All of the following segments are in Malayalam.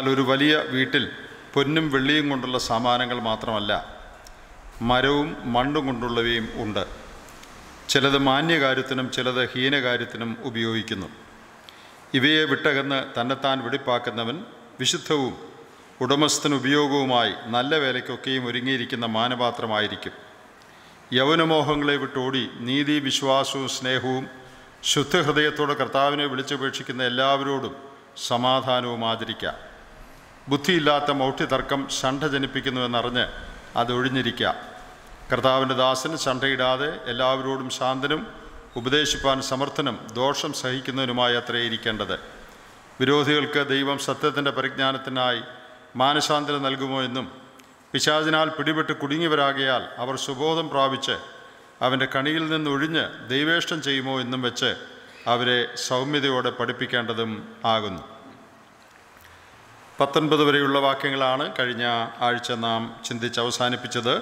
എന്നാൽ ഒരു വലിയ വീട്ടിൽ പൊന്നും വെള്ളിയും കൊണ്ടുള്ള സാമാനങ്ങൾ മാത്രമല്ല മരവും മണ്ണും കൊണ്ടുള്ളവയും ഉണ്ട് ചിലത് മാന്യകാര്യത്തിനും ചിലത് ഹീനകാര്യത്തിനും ഉപയോഗിക്കുന്നു ഇവയെ വിട്ടകന്ന് തന്നെത്താൻ വെടിപ്പാക്കുന്നവൻ വിശുദ്ധവും ഉടമസ്ഥന് ഉപയോഗവുമായി നല്ല വേലയ്ക്കൊക്കെയും ഒരുങ്ങിയിരിക്കുന്ന മാനപാത്രമായിരിക്കും യൗവനമോഹങ്ങളെ വിട്ടോടി നീതി വിശ്വാസവും സ്നേഹവും ശുദ്ധഹൃദയത്തോടെ കർത്താവിനെ വിളിച്ചപേക്ഷിക്കുന്ന എല്ലാവരോടും സമാധാനവും ആചരിക്കാം ബുദ്ധിയില്ലാത്ത മൗഢ്യതർക്കം ശണ്ഠ ജനിപ്പിക്കുന്നുവെന്നറിഞ്ഞ് അത് ഒഴിഞ്ഞിരിക്കുക കർത്താവിൻ്റെ ദാസന് ശണ്ഠയിടാതെ എല്ലാവരോടും ശാന്തനും ഉപദേശിപ്പാൻ സമർത്ഥനും ദോഷം സഹിക്കുന്നതിനുമായി അത്രേ ഇരിക്കേണ്ടത് വിരോധികൾക്ക് ദൈവം സത്യത്തിൻ്റെ പരിജ്ഞാനത്തിനായി മാനസാന്തരം നൽകുമോ എന്നും പിശാചിനാൽ പിടിപെട്ട് കുടുങ്ങിയവരാകയാൽ അവർ സുബോധം പ്രാപിച്ച് അവൻ്റെ കണിയിൽ നിന്നൊഴിഞ്ഞ് ദൈവേഷ്ടം ചെയ്യുമോ എന്നും വെച്ച് അവരെ സൗമ്യതയോടെ പഠിപ്പിക്കേണ്ടതും ആകുന്നു പത്തൊൻപത് വരെയുള്ള വാക്യങ്ങളാണ് കഴിഞ്ഞ ആഴ്ച നാം ചിന്തിച്ച് അവസാനിപ്പിച്ചത്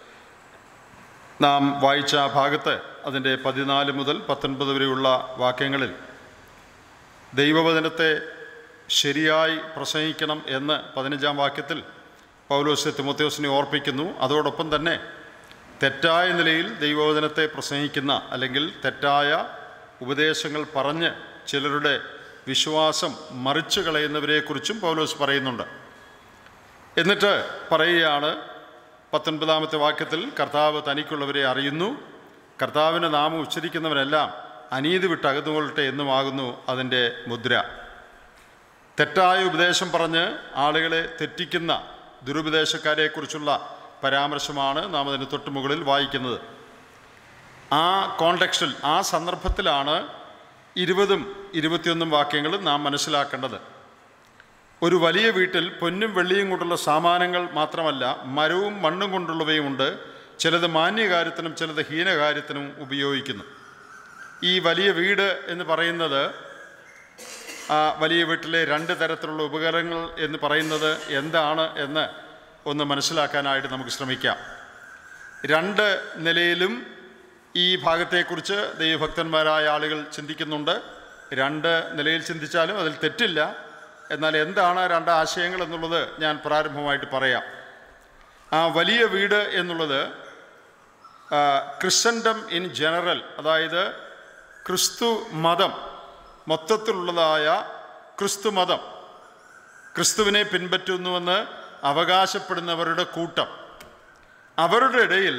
നാം വായിച്ച ആ ഭാഗത്ത് അതിൻ്റെ പതിനാല് മുതൽ പത്തൊൻപത് വരെയുള്ള വാക്യങ്ങളിൽ ദൈവവചനത്തെ ശരിയായി പ്രസംഗിക്കണം എന്ന് പതിനഞ്ചാം വാക്യത്തിൽ പൗലോസ് തിമോത്യോസിനെ ഓർപ്പിക്കുന്നു അതോടൊപ്പം തന്നെ തെറ്റായ നിലയിൽ ദൈവവചനത്തെ പ്രസംഗിക്കുന്ന അല്ലെങ്കിൽ തെറ്റായ ഉപദേശങ്ങൾ പറഞ്ഞ് ചിലരുടെ വിശ്വാസം മറിച്ചു കളയുന്നവരെക്കുറിച്ചും പൗലോസ് പറയുന്നുണ്ട് എന്നിട്ട് പറയുകയാണ് പത്തൊൻപതാമത്തെ വാക്യത്തിൽ കർത്താവ് തനിക്കുള്ളവരെ അറിയുന്നു കർത്താവിൻ്റെ നാമം ഉച്ചരിക്കുന്നവനെല്ലാം അനീതി വിട്ട് അകന്നുകൊള്ളട്ടെ എന്നുമാകുന്നു അതിൻ്റെ മുദ്ര തെറ്റായ ഉപദേശം പറഞ്ഞ് ആളുകളെ തെറ്റിക്കുന്ന ദുരുപദേശക്കാരെക്കുറിച്ചുള്ള പരാമർശമാണ് നാം അതിന് തൊട്ട് മുകളിൽ വായിക്കുന്നത് ആ കോണ്ടെക്സ്റ്റിൽ ആ സന്ദർഭത്തിലാണ് ഇരുപതും ഇരുപത്തിയൊന്നും വാക്യങ്ങളും നാം മനസ്സിലാക്കേണ്ടത് ഒരു വലിയ വീട്ടിൽ പൊന്നും വെള്ളിയും കൊണ്ടുള്ള സാമാനങ്ങൾ മാത്രമല്ല മരവും മണ്ണും കൊണ്ടുള്ളവയുമുണ്ട് ചിലത് മാന്യകാര്യത്തിനും ചിലത് ഹീനകാര്യത്തിനും ഉപയോഗിക്കുന്നു ഈ വലിയ വീട് എന്ന് പറയുന്നത് ആ വലിയ വീട്ടിലെ രണ്ട് തരത്തിലുള്ള ഉപകരണങ്ങൾ എന്ന് പറയുന്നത് എന്താണ് എന്ന് ഒന്ന് മനസ്സിലാക്കാനായിട്ട് നമുക്ക് ശ്രമിക്കാം രണ്ട് നിലയിലും ഈ ഭാഗത്തെക്കുറിച്ച് ദൈവഭക്തന്മാരായ ആളുകൾ ചിന്തിക്കുന്നുണ്ട് രണ്ട് നിലയിൽ ചിന്തിച്ചാലും അതിൽ തെറ്റില്ല എന്നാൽ എന്താണ് രണ്ട് ആശയങ്ങൾ എന്നുള്ളത് ഞാൻ പ്രാരംഭമായിട്ട് പറയാം ആ വലിയ വീട് എന്നുള്ളത് ക്രിസ്തൻഡം ഇൻ ജനറൽ അതായത് ക്രിസ്തു മതം മൊത്തത്തിലുള്ളതായ ക്രിസ്തു മതം ക്രിസ്തുവിനെ പിൻപറ്റുന്നുവെന്ന് അവകാശപ്പെടുന്നവരുടെ കൂട്ടം അവരുടെ ഇടയിൽ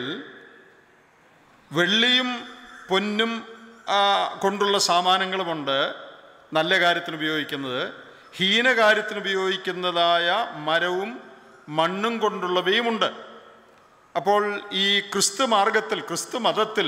വെള്ളിയും പൊന്നും ആ, കൊണ്ടുള്ള സാമാനങ്ങളുമുണ്ട് നല്ല കാര്യത്തിന് ഉപയോഗിക്കുന്നത് ഹീനകാര്യത്തിന് ഉപയോഗിക്കുന്നതായ മരവും മണ്ണും കൊണ്ടുള്ളവയുമുണ്ട് അപ്പോൾ ഈ ക്രിസ്തു മാർഗത്തിൽ ക്രിസ്തു മതത്തിൽ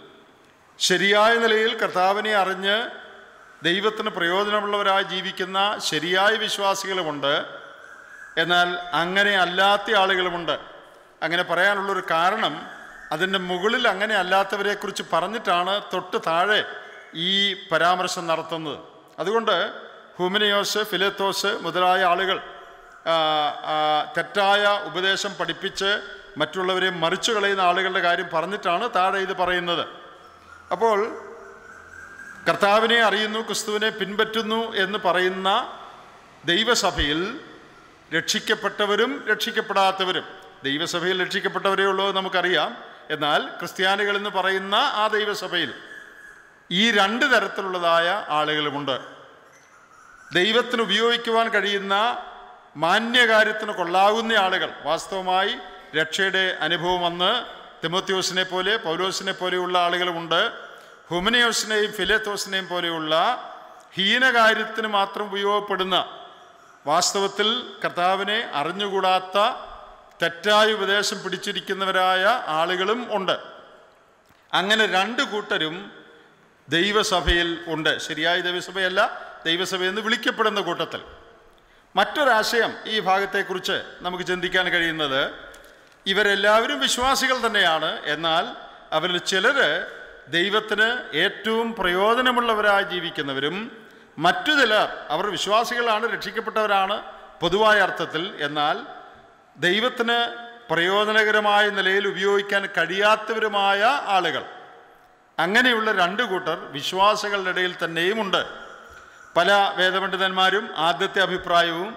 ശരിയായ നിലയിൽ കർത്താവിനെ അറിഞ്ഞ് ദൈവത്തിന് പ്രയോജനമുള്ളവരായി ജീവിക്കുന്ന ശരിയായ വിശ്വാസികളുമുണ്ട് എന്നാൽ അങ്ങനെ അല്ലാത്ത ആളുകളുമുണ്ട് അങ്ങനെ പറയാനുള്ളൊരു കാരണം അതിൻ്റെ മുകളിൽ അങ്ങനെ അല്ലാത്തവരെക്കുറിച്ച് പറഞ്ഞിട്ടാണ് തൊട്ട് താഴെ ഈ പരാമർശം നടത്തുന്നത് അതുകൊണ്ട് ഹുമിനിയോസ് ഫിലത്തോസ് മുതലായ ആളുകൾ ആ, ആ, തെറ്റായ ഉപദേശം പഠിപ്പിച്ച് മറ്റുള്ളവരെ മറിച്ചു കളയുന്ന ആളുകളുടെ കാര്യം പറഞ്ഞിട്ടാണ് താഴെ ഇത് പറയുന്നത് അപ്പോൾ കർത്താവിനെ അറിയുന്നു ക്രിസ്തുവിനെ പിൻപറ്റുന്നു എന്ന് പറയുന്ന ദൈവസഭയിൽ രക്ഷിക്കപ്പെട്ടവരും രക്ഷിക്കപ്പെടാത്തവരും ദൈവസഭയിൽ രക്ഷിക്കപ്പെട്ടവരേ ഉള്ളൂ എന്ന് നമുക്കറിയാം എന്നാൽ ക്രിസ്ത്യാനികൾ എന്ന് പറയുന്ന ആ ദൈവസഭയിൽ ഈ രണ്ട് തരത്തിലുള്ളതായ ആളുകളുമുണ്ട് ദൈവത്തിന് ഉപയോഗിക്കുവാൻ കഴിയുന്ന മാന്യകാര്യത്തിന് കൊള്ളാവുന്ന ആളുകൾ വാസ്തവമായി രക്ഷയുടെ അനുഭവം വന്ന് തിമോത്യോസിനെ പോലെ പൗലോസിനെ പോലെയുള്ള ആളുകളുമുണ്ട് ഹുമനിയോസിനെയും ഫിലേത്തോസിനെയും പോലെയുള്ള ഹീനകാര്യത്തിന് മാത്രം ഉപയോഗപ്പെടുന്ന വാസ്തവത്തിൽ കർത്താവിനെ അറിഞ്ഞുകൂടാത്ത തെറ്റായ ഉപദേശം പിടിച്ചിരിക്കുന്നവരായ ആളുകളും ഉണ്ട് അങ്ങനെ രണ്ട് കൂട്ടരും ദൈവസഭയിൽ ഉണ്ട് ശരിയായ ദൈവസഭയല്ല ദൈവസഭയെന്ന് വിളിക്കപ്പെടുന്ന കൂട്ടത്തിൽ മറ്റൊരാശയം ഈ ഭാഗത്തെക്കുറിച്ച് നമുക്ക് ചിന്തിക്കാൻ കഴിയുന്നത് ഇവരെല്ലാവരും വിശ്വാസികൾ തന്നെയാണ് എന്നാൽ അവരിൽ ചിലർ ദൈവത്തിന് ഏറ്റവും പ്രയോജനമുള്ളവരായി ജീവിക്കുന്നവരും മറ്റു ചിലർ അവർ വിശ്വാസികളാണ് രക്ഷിക്കപ്പെട്ടവരാണ് പൊതുവായ അർത്ഥത്തിൽ എന്നാൽ ദൈവത്തിന് പ്രയോജനകരമായ നിലയിൽ ഉപയോഗിക്കാൻ കഴിയാത്തവരുമായ ആളുകൾ അങ്ങനെയുള്ള രണ്ട് കൂട്ടർ വിശ്വാസികളുടെ ഇടയിൽ തന്നെയുമുണ്ട് പല വേദപണ്ഡിതന്മാരും ആദ്യത്തെ അഭിപ്രായവും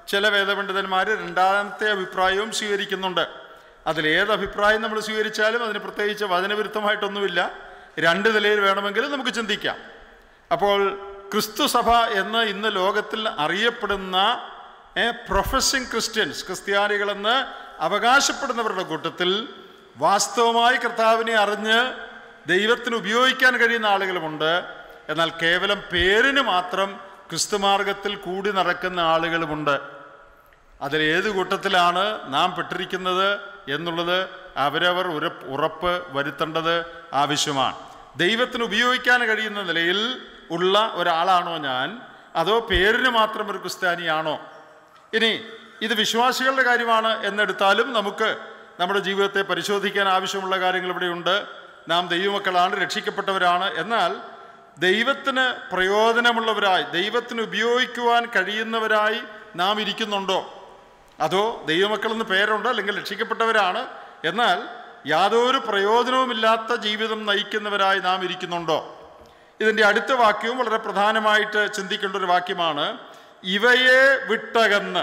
ചില വേദപണ്ഡിതന്മാർ രണ്ടാമത്തെ അഭിപ്രായവും സ്വീകരിക്കുന്നുണ്ട് അതിലേത് അഭിപ്രായം നമ്മൾ സ്വീകരിച്ചാലും അതിന് പ്രത്യേകിച്ച് വചനവിരുദ്ധമായിട്ടൊന്നുമില്ല രണ്ട് നിലയിൽ വേണമെങ്കിൽ നമുക്ക് ചിന്തിക്കാം അപ്പോൾ ക്രിസ്തു സഭ എന്ന് ഇന്ന് ലോകത്തിൽ അറിയപ്പെടുന്ന പ്രൊഫസിങ് ക്രിസ്ത്യൻസ് ക്രിസ്ത്യാനികളെന്ന് അവകാശപ്പെടുന്നവരുടെ കൂട്ടത്തിൽ വാസ്തവമായി കർത്താവിനെ അറിഞ്ഞ് ദൈവത്തിന് ഉപയോഗിക്കാൻ കഴിയുന്ന ആളുകളുമുണ്ട് എന്നാൽ കേവലം പേരിന് മാത്രം ക്രിസ്തുമാർഗത്തിൽ കൂടി നടക്കുന്ന ആളുകളുമുണ്ട് അതിൽ ഏത് കൂട്ടത്തിലാണ് നാം പെട്ടിരിക്കുന്നത് എന്നുള്ളത് അവരവർ ഉറപ്പ് ഉറപ്പ് വരുത്തേണ്ടത് ആവശ്യമാണ് ദൈവത്തിന് ഉപയോഗിക്കാൻ കഴിയുന്ന നിലയിൽ ഉള്ള ഒരാളാണോ ഞാൻ അതോ പേരിന് മാത്രം ഒരു ക്രിസ്ത്യാനിയാണോ ഇനി ഇത് വിശ്വാസികളുടെ കാര്യമാണ് എന്നെടുത്താലും നമുക്ക് നമ്മുടെ ജീവിതത്തെ പരിശോധിക്കാൻ ആവശ്യമുള്ള കാര്യങ്ങൾ ഇവിടെയുണ്ട് നാം ദൈവമക്കളാണ് രക്ഷിക്കപ്പെട്ടവരാണ് എന്നാൽ ദൈവത്തിന് പ്രയോജനമുള്ളവരായി ദൈവത്തിന് ഉപയോഗിക്കുവാൻ കഴിയുന്നവരായി നാം ഇരിക്കുന്നുണ്ടോ അതോ ദൈവമക്കളെന്ന് പേരുണ്ട് അല്ലെങ്കിൽ രക്ഷിക്കപ്പെട്ടവരാണ് എന്നാൽ യാതൊരു പ്രയോജനവുമില്ലാത്ത ജീവിതം നയിക്കുന്നവരായി നാം ഇരിക്കുന്നുണ്ടോ ഇതിൻ്റെ അടുത്ത വാക്യവും വളരെ പ്രധാനമായിട്ട് ചിന്തിക്കേണ്ട ഒരു വാക്യമാണ് ഇവയെ വിട്ടകന്ന്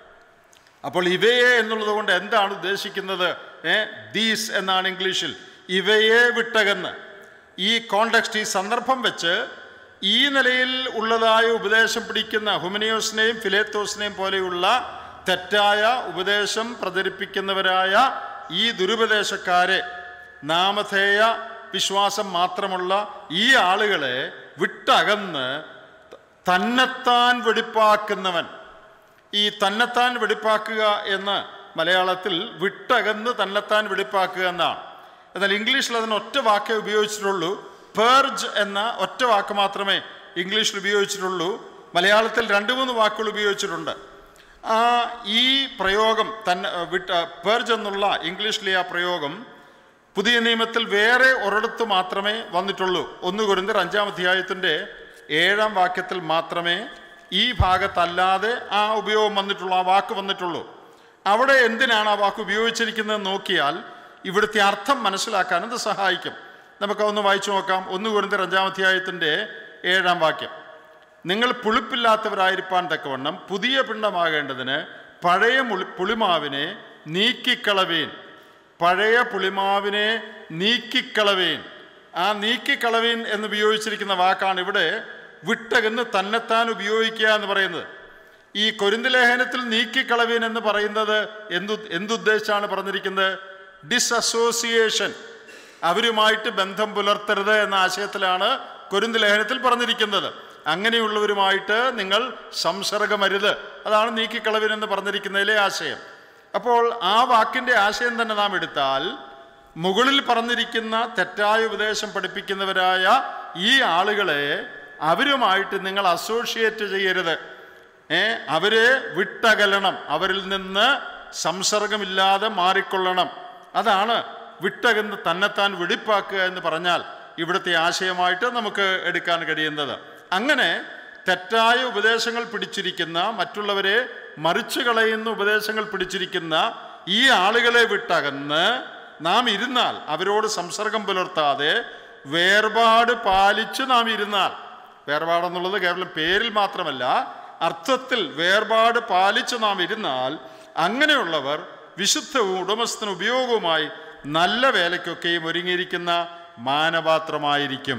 അപ്പോൾ ഇവയെ എന്നുള്ളത് കൊണ്ട് എന്താണ് ഉദ്ദേശിക്കുന്നത് ഏ ദീസ് എന്നാണ് ഇംഗ്ലീഷിൽ ഇവയെ വിട്ടകന്ന് ഈ കോണ്ടെക്സ്റ്റ് ഈ സന്ദർഭം വെച്ച് ഈ നിലയിൽ ഉള്ളതായ ഉപദേശം പിടിക്കുന്ന ഹുമനിയോസിനെയും ഫിലേത്തോസിനെയും പോലെയുള്ള തെറ്റായ ഉപദേശം പ്രചരിപ്പിക്കുന്നവരായ ഈ ദുരുപദേശക്കാരെ നാമധേയ വിശ്വാസം മാത്രമുള്ള ഈ ആളുകളെ വിട്ടകന്ന് തന്നെത്താൻ വെടിപ്പാക്കുന്നവൻ ഈ തന്നെത്താൻ വെടിപ്പാക്കുക എന്ന് മലയാളത്തിൽ വിട്ടകന്ന് തന്നെത്താൻ വെടിപ്പാക്കുക എന്നാണ് എന്നാൽ ഇംഗ്ലീഷിൽ അതിന് ഒറ്റ വാക്കേ ഉപയോഗിച്ചിട്ടുള്ളൂ പേർജ് എന്ന ഒറ്റ വാക്ക് മാത്രമേ ഇംഗ്ലീഷിൽ ഉപയോഗിച്ചിട്ടുള്ളൂ മലയാളത്തിൽ രണ്ട് മൂന്ന് വാക്കുകൾ ഉപയോഗിച്ചിട്ടുണ്ട് ആ ഈ പ്രയോഗം തന്നെ വിട്ട പേർജ് എന്നുള്ള ഇംഗ്ലീഷിലെ ആ പ്രയോഗം പുതിയ നിയമത്തിൽ വേറെ ഒരിടത്ത് മാത്രമേ വന്നിട്ടുള്ളൂ ഒന്ന് കുരിന്തർ അഞ്ചാം അധ്യായത്തിൻ്റെ ഏഴാം വാക്യത്തിൽ മാത്രമേ ഈ ഭാഗത്തല്ലാതെ ആ ഉപയോഗം വന്നിട്ടുള്ളൂ ആ വാക്ക് വന്നിട്ടുള്ളൂ അവിടെ എന്തിനാണ് ആ വാക്ക് ഉപയോഗിച്ചിരിക്കുന്നത് നോക്കിയാൽ ഇവിടുത്തെ അർത്ഥം മനസ്സിലാക്കാൻ ഇത് സഹായിക്കും നമുക്ക് ഒന്ന് വായിച്ചു നോക്കാം ഒന്ന് കുരിന്തർ അഞ്ചാം അധ്യായത്തിൻ്റെ ഏഴാം വാക്യം നിങ്ങൾ പുളിപ്പില്ലാത്തവരായിരിക്കാൻ തക്കവണ്ണം പുതിയ പിണ്ടമാകേണ്ടതിന് പഴയ മുളി പുളിമാവിനെ നീക്കിക്കളവേൻ പഴയ പുളിമാവിനെ നീക്കിക്കളവേൻ ആ നീക്കിക്കളവേൻ എന്ന് ഉപയോഗിച്ചിരിക്കുന്ന വാക്കാണ് ഇവിടെ വിട്ടകന്ന് തന്നെത്താൻ ഉപയോഗിക്കുക എന്ന് പറയുന്നത് ഈ കൊരിന്ത് ലേഖനത്തിൽ നീക്കിക്കളവേൻ എന്ന് പറയുന്നത് എന്തു എന്തുദ്ദേശിച്ചാണ് പറഞ്ഞിരിക്കുന്നത് ഡിസസോസിയേഷൻ അവരുമായിട്ട് ബന്ധം പുലർത്തരുത് എന്ന ആശയത്തിലാണ് കൊരിന്ത് ലേഖനത്തിൽ പറഞ്ഞിരിക്കുന്നത് അങ്ങനെയുള്ളവരുമായിട്ട് നിങ്ങൾ സംസർഗമരുത് അതാണ് നീക്കിക്കളവിനെന്ന് പറഞ്ഞിരിക്കുന്നതിലെ ആശയം അപ്പോൾ ആ വാക്കിൻ്റെ ആശയം തന്നെ നാം എടുത്താൽ മുകളിൽ പറഞ്ഞിരിക്കുന്ന തെറ്റായ ഉപദേശം പഠിപ്പിക്കുന്നവരായ ഈ ആളുകളെ അവരുമായിട്ട് നിങ്ങൾ അസോഷിയേറ്റ് ചെയ്യരുത് ഏ അവരെ വിട്ടകലണം അവരിൽ നിന്ന് സംസർഗമില്ലാതെ മാറിക്കൊള്ളണം അതാണ് വിട്ടകന്ന് തന്നെത്താൻ വെടിപ്പാക്കുക എന്ന് പറഞ്ഞാൽ ഇവിടുത്തെ ആശയമായിട്ട് നമുക്ക് എടുക്കാൻ കഴിയുന്നത് അങ്ങനെ തെറ്റായ ഉപദേശങ്ങൾ പിടിച്ചിരിക്കുന്ന മറ്റുള്ളവരെ മറിച്ചു കളയുന്ന ഉപദേശങ്ങൾ പിടിച്ചിരിക്കുന്ന ഈ ആളുകളെ വിട്ടകന്ന് നാം ഇരുന്നാൽ അവരോട് സംസർഗം പുലർത്താതെ വേർപാട് പാലിച്ച് നാം ഇരുന്നാൽ വേർപാടെന്നുള്ളത് കേവലം പേരിൽ മാത്രമല്ല അർത്ഥത്തിൽ വേർപാട് പാലിച്ച് നാം ഇരുന്നാൽ അങ്ങനെയുള്ളവർ വിശുദ്ധവും ഉടമസ്ഥന ഉപയോഗവുമായി നല്ല വേലയ്ക്കൊക്കെയും ഒരുങ്ങിയിരിക്കുന്ന മാനപാത്രമായിരിക്കും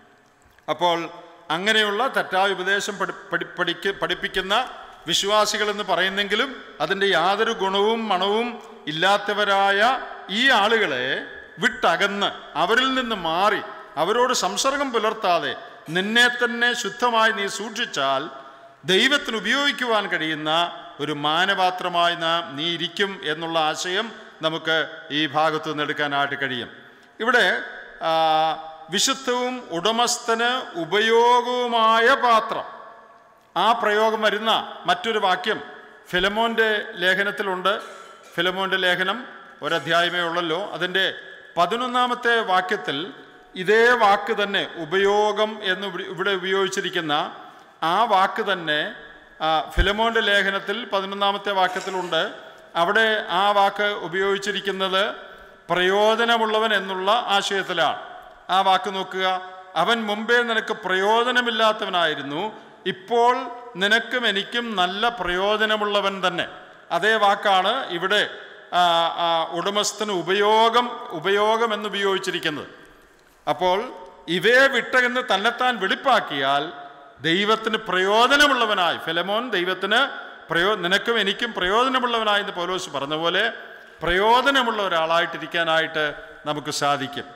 അപ്പോൾ അങ്ങനെയുള്ള തെറ്റായ ഉപദേശം പഠി പഠി പഠിക്ക പഠിപ്പിക്കുന്ന വിശ്വാസികളെന്ന് പറയുന്നെങ്കിലും അതിൻ്റെ യാതൊരു ഗുണവും മണവും ഇല്ലാത്തവരായ ഈ ആളുകളെ വിട്ടകന്ന് അവരിൽ നിന്ന് മാറി അവരോട് സംസർഗം പുലർത്താതെ നിന്നെ തന്നെ ശുദ്ധമായി നീ സൂക്ഷിച്ചാൽ ദൈവത്തിന് ഉപയോഗിക്കുവാൻ കഴിയുന്ന ഒരു മാനപാത്രമായി നാം നീ ഇരിക്കും എന്നുള്ള ആശയം നമുക്ക് ഈ ഭാഗത്തു നിന്ന് എടുക്കാനായിട്ട് കഴിയും ഇവിടെ ആ, വിശുദ്ധവും ഉടമസ്ഥന് ഉപയോഗവുമായ പാത്രം ആ പ്രയോഗം വരുന്ന മറ്റൊരു വാക്യം ഫിലമോൻ്റെ ലേഖനത്തിലുണ്ട് ഫിലമോൻ്റെ ലേഖനം ഒരധ്യായമേ ഉള്ളല്ലോ അതിൻ്റെ പതിനൊന്നാമത്തെ വാക്യത്തിൽ ഇതേ വാക്ക് തന്നെ ഉപയോഗം എന്ന് ഇവിടെ- ഇവിടെ ഉപയോഗിച്ചിരിക്കുന്ന ആ വാക്ക് തന്നെ ആ, ഫിലമോൻ്റെ ലേഖനത്തിൽ പതിനൊന്നാമത്തെ വാക്യത്തിലുണ്ട് അവിടെ ആ വാക്ക് ഉപയോഗിച്ചിരിക്കുന്നത് പ്രയോജനമുള്ളവൻ എന്നുള്ള ആശയത്തിലാണ് ആ വാക്ക് നോക്കുക അവൻ മുമ്പേ നിനക്ക് പ്രയോജനമില്ലാത്തവനായിരുന്നു ഇപ്പോൾ നിനക്കും എനിക്കും നല്ല പ്രയോജനമുള്ളവൻ തന്നെ അതേ വാക്കാണ് ഇവിടെ ആ, ആ, ഉടമസ്ഥന് ഉപയോഗം ഉപയോഗം എന്ന് ഉപയോഗിച്ചിരിക്കുന്നത് അപ്പോൾ ഇവയെ വിട്ടെന്ന് തന്നെത്താൻ വെളിപ്പാക്കിയാൽ ദൈവത്തിന് പ്രയോജനമുള്ളവനായി ഫെലമോൻ ദൈവത്തിന് പ്രയോ നിനക്കും എനിക്കും പ്രയോജനമുള്ളവനായി എന്ന് പൗലോസ് പറഞ്ഞ പോലെ പ്രയോജനമുള്ള ഒരാളായിട്ടിരിക്കാനായിട്ട് നമുക്ക് സാധിക്കും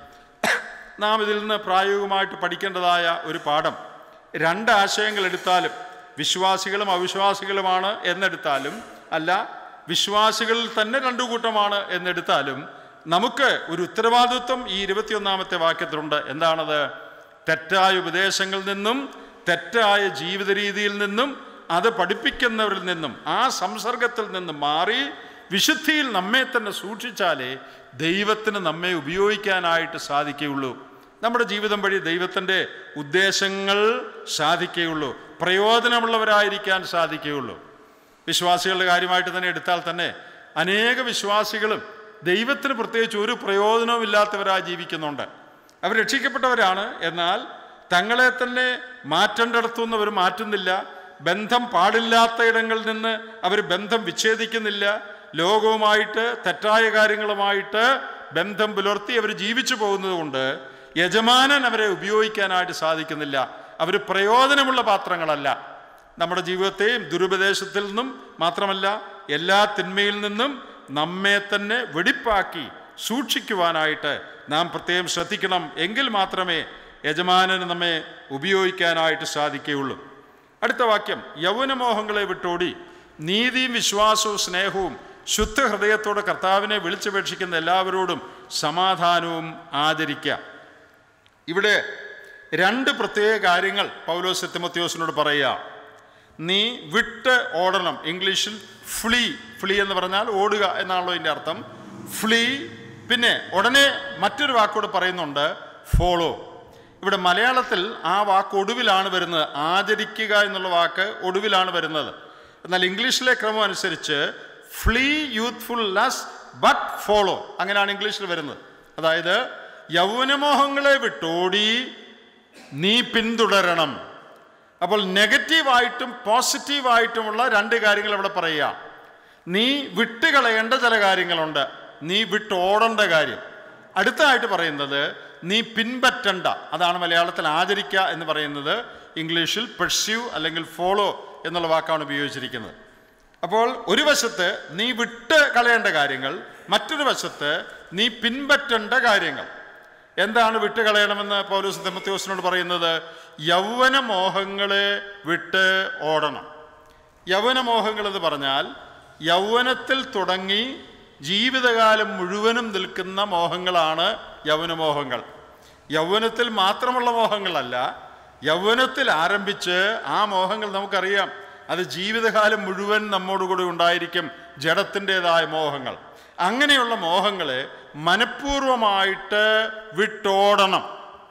നാം ഇതിൽ നിന്ന് പ്രായോഗികമായിട്ട് പഠിക്കേണ്ടതായ ഒരു പാഠം രണ്ട് ആശയങ്ങൾ എടുത്താലും വിശ്വാസികളും അവിശ്വാസികളുമാണ് എന്നെടുത്താലും അല്ല വിശ്വാസികളിൽ തന്നെ രണ്ടു കൂട്ടമാണ് എന്നെടുത്താലും നമുക്ക് ഒരു ഉത്തരവാദിത്വം ഈ ഇരുപത്തിയൊന്നാമത്തെ വാക്യത്തിലുണ്ട് എന്താണത് തെറ്റായ ഉപദേശങ്ങളിൽ നിന്നും തെറ്റായ ജീവിത രീതിയിൽ നിന്നും അത് പഠിപ്പിക്കുന്നവരിൽ നിന്നും ആ സംസർഗത്തിൽ നിന്നും മാറി വിശുദ്ധിയിൽ നമ്മെ തന്നെ സൂക്ഷിച്ചാലേ ദൈവത്തിന് നമ്മെ ഉപയോഗിക്കാനായിട്ട് സാധിക്കുകയുള്ളൂ നമ്മുടെ ജീവിതം വഴി ദൈവത്തിൻ്റെ ഉദ്ദേശങ്ങൾ സാധിക്കുകയുള്ളൂ പ്രയോജനമുള്ളവരായിരിക്കാൻ സാധിക്കുകയുള്ളൂ വിശ്വാസികളുടെ കാര്യമായിട്ട് തന്നെ എടുത്താൽ തന്നെ അനേക വിശ്വാസികളും ദൈവത്തിന് പ്രത്യേകിച്ച് ഒരു പ്രയോജനവും ഇല്ലാത്തവരായി ജീവിക്കുന്നുണ്ട് അവർ രക്ഷിക്കപ്പെട്ടവരാണ് എന്നാൽ തങ്ങളെ തന്നെ മാറ്റേണ്ടടത്തുനിന്ന് അവർ മാറ്റുന്നില്ല ബന്ധം പാടില്ലാത്ത ഇടങ്ങളിൽ നിന്ന് അവർ ബന്ധം വിച്ഛേദിക്കുന്നില്ല ലോകവുമായിട്ട് തെറ്റായ കാര്യങ്ങളുമായിട്ട് ബന്ധം പുലർത്തി അവർ ജീവിച്ചു പോകുന്നത് കൊണ്ട് യജമാനൻ അവരെ ഉപയോഗിക്കാനായിട്ട് സാധിക്കുന്നില്ല അവർ പ്രയോജനമുള്ള പാത്രങ്ങളല്ല നമ്മുടെ ജീവിതത്തെയും ദുരുപദേശത്തിൽ നിന്നും മാത്രമല്ല എല്ലാ തിന്മയിൽ നിന്നും നമ്മെ തന്നെ വെടിപ്പാക്കി സൂക്ഷിക്കുവാനായിട്ട് നാം പ്രത്യേകം ശ്രദ്ധിക്കണം എങ്കിൽ മാത്രമേ യജമാനന് നമ്മെ ഉപയോഗിക്കാനായിട്ട് സാധിക്കുകയുള്ളൂ അടുത്ത വാക്യം യൗവനമോഹങ്ങളെ വിട്ടോടി നീതിയും വിശ്വാസവും സ്നേഹവും ശുദ്ധ ഹൃദയത്തോടെ കർത്താവിനെ വിളിച്ചപേക്ഷിക്കുന്ന എല്ലാവരോടും സമാധാനവും ആദരിക്കുക ഇവിടെ രണ്ട് പ്രത്യേക കാര്യങ്ങൾ പൗലോസ് തിമത്യോസിനോട് പറയുക നീ വിട്ട് ഓടണം ഇംഗ്ലീഷിൽ ഫ്ലീ ഫ്ലീ എന്ന് പറഞ്ഞാൽ ഓടുക എന്നാണല്ലോ ഇതിൻ്റെ അർത്ഥം ഫ്ലീ പിന്നെ ഉടനെ മറ്റൊരു വാക്കോട് പറയുന്നുണ്ട് ഫോളോ ഇവിടെ മലയാളത്തിൽ ആ വാക്ക് ഒടുവിലാണ് വരുന്നത് ആചരിക്കുക എന്നുള്ള വാക്ക് ഒടുവിലാണ് വരുന്നത് എന്നാൽ ഇംഗ്ലീഷിലെ ക്രമം അനുസരിച്ച് ഫ്ലീ യൂത്ത്ഫുൾനെസ് ബട്ട് ഫോളോ അങ്ങനെയാണ് ഇംഗ്ലീഷിൽ വരുന്നത് അതായത് യൗവനമോഹങ്ങളെ വിട്ടോടി നീ പിന്തുടരണം അപ്പോൾ നെഗറ്റീവായിട്ടും പോസിറ്റീവായിട്ടുമുള്ള രണ്ട് കാര്യങ്ങൾ ഇവിടെ പറയുക നീ വിട്ടുകളയേണ്ട ചില കാര്യങ്ങളുണ്ട് നീ വിട്ടോടേണ്ട കാര്യം അടുത്തതായിട്ട് പറയുന്നത് നീ പിൻപറ്റണ്ട അതാണ് മലയാളത്തിൽ ആചരിക്കുക എന്ന് പറയുന്നത് ഇംഗ്ലീഷിൽ പെർസ്യൂ അല്ലെങ്കിൽ ഫോളോ എന്നുള്ള വാക്കാണ് ഉപയോഗിച്ചിരിക്കുന്നത് അപ്പോൾ ഒരു വശത്ത് നീ വിട്ട് കളയേണ്ട കാര്യങ്ങൾ മറ്റൊരു വശത്ത് നീ പിൻപറ്റേണ്ട കാര്യങ്ങൾ എന്താണ് വിട്ട് കളയണമെന്ന് പൗലോസ് തിമത്യോസിനോട് പറയുന്നത് യൗവന മോഹങ്ങളെ വിട്ട് ഓടണം യൗവന മോഹങ്ങൾ എന്ന് പറഞ്ഞാൽ യൗവനത്തിൽ തുടങ്ങി ജീവിതകാലം മുഴുവനും നിൽക്കുന്ന മോഹങ്ങളാണ് യൗവനമോഹങ്ങൾ യൗവനത്തിൽ മാത്രമുള്ള മോഹങ്ങളല്ല യൗവനത്തിൽ ആരംഭിച്ച് ആ മോഹങ്ങൾ നമുക്കറിയാം അത് ജീവിതകാലം മുഴുവൻ നമ്മോടുകൂടി ഉണ്ടായിരിക്കും ജഡത്തിൻ്റെതായ മോഹങ്ങൾ അങ്ങനെയുള്ള മോഹങ്ങളെ മനഃപൂർവമായിട്ട് വിട്ടോടണം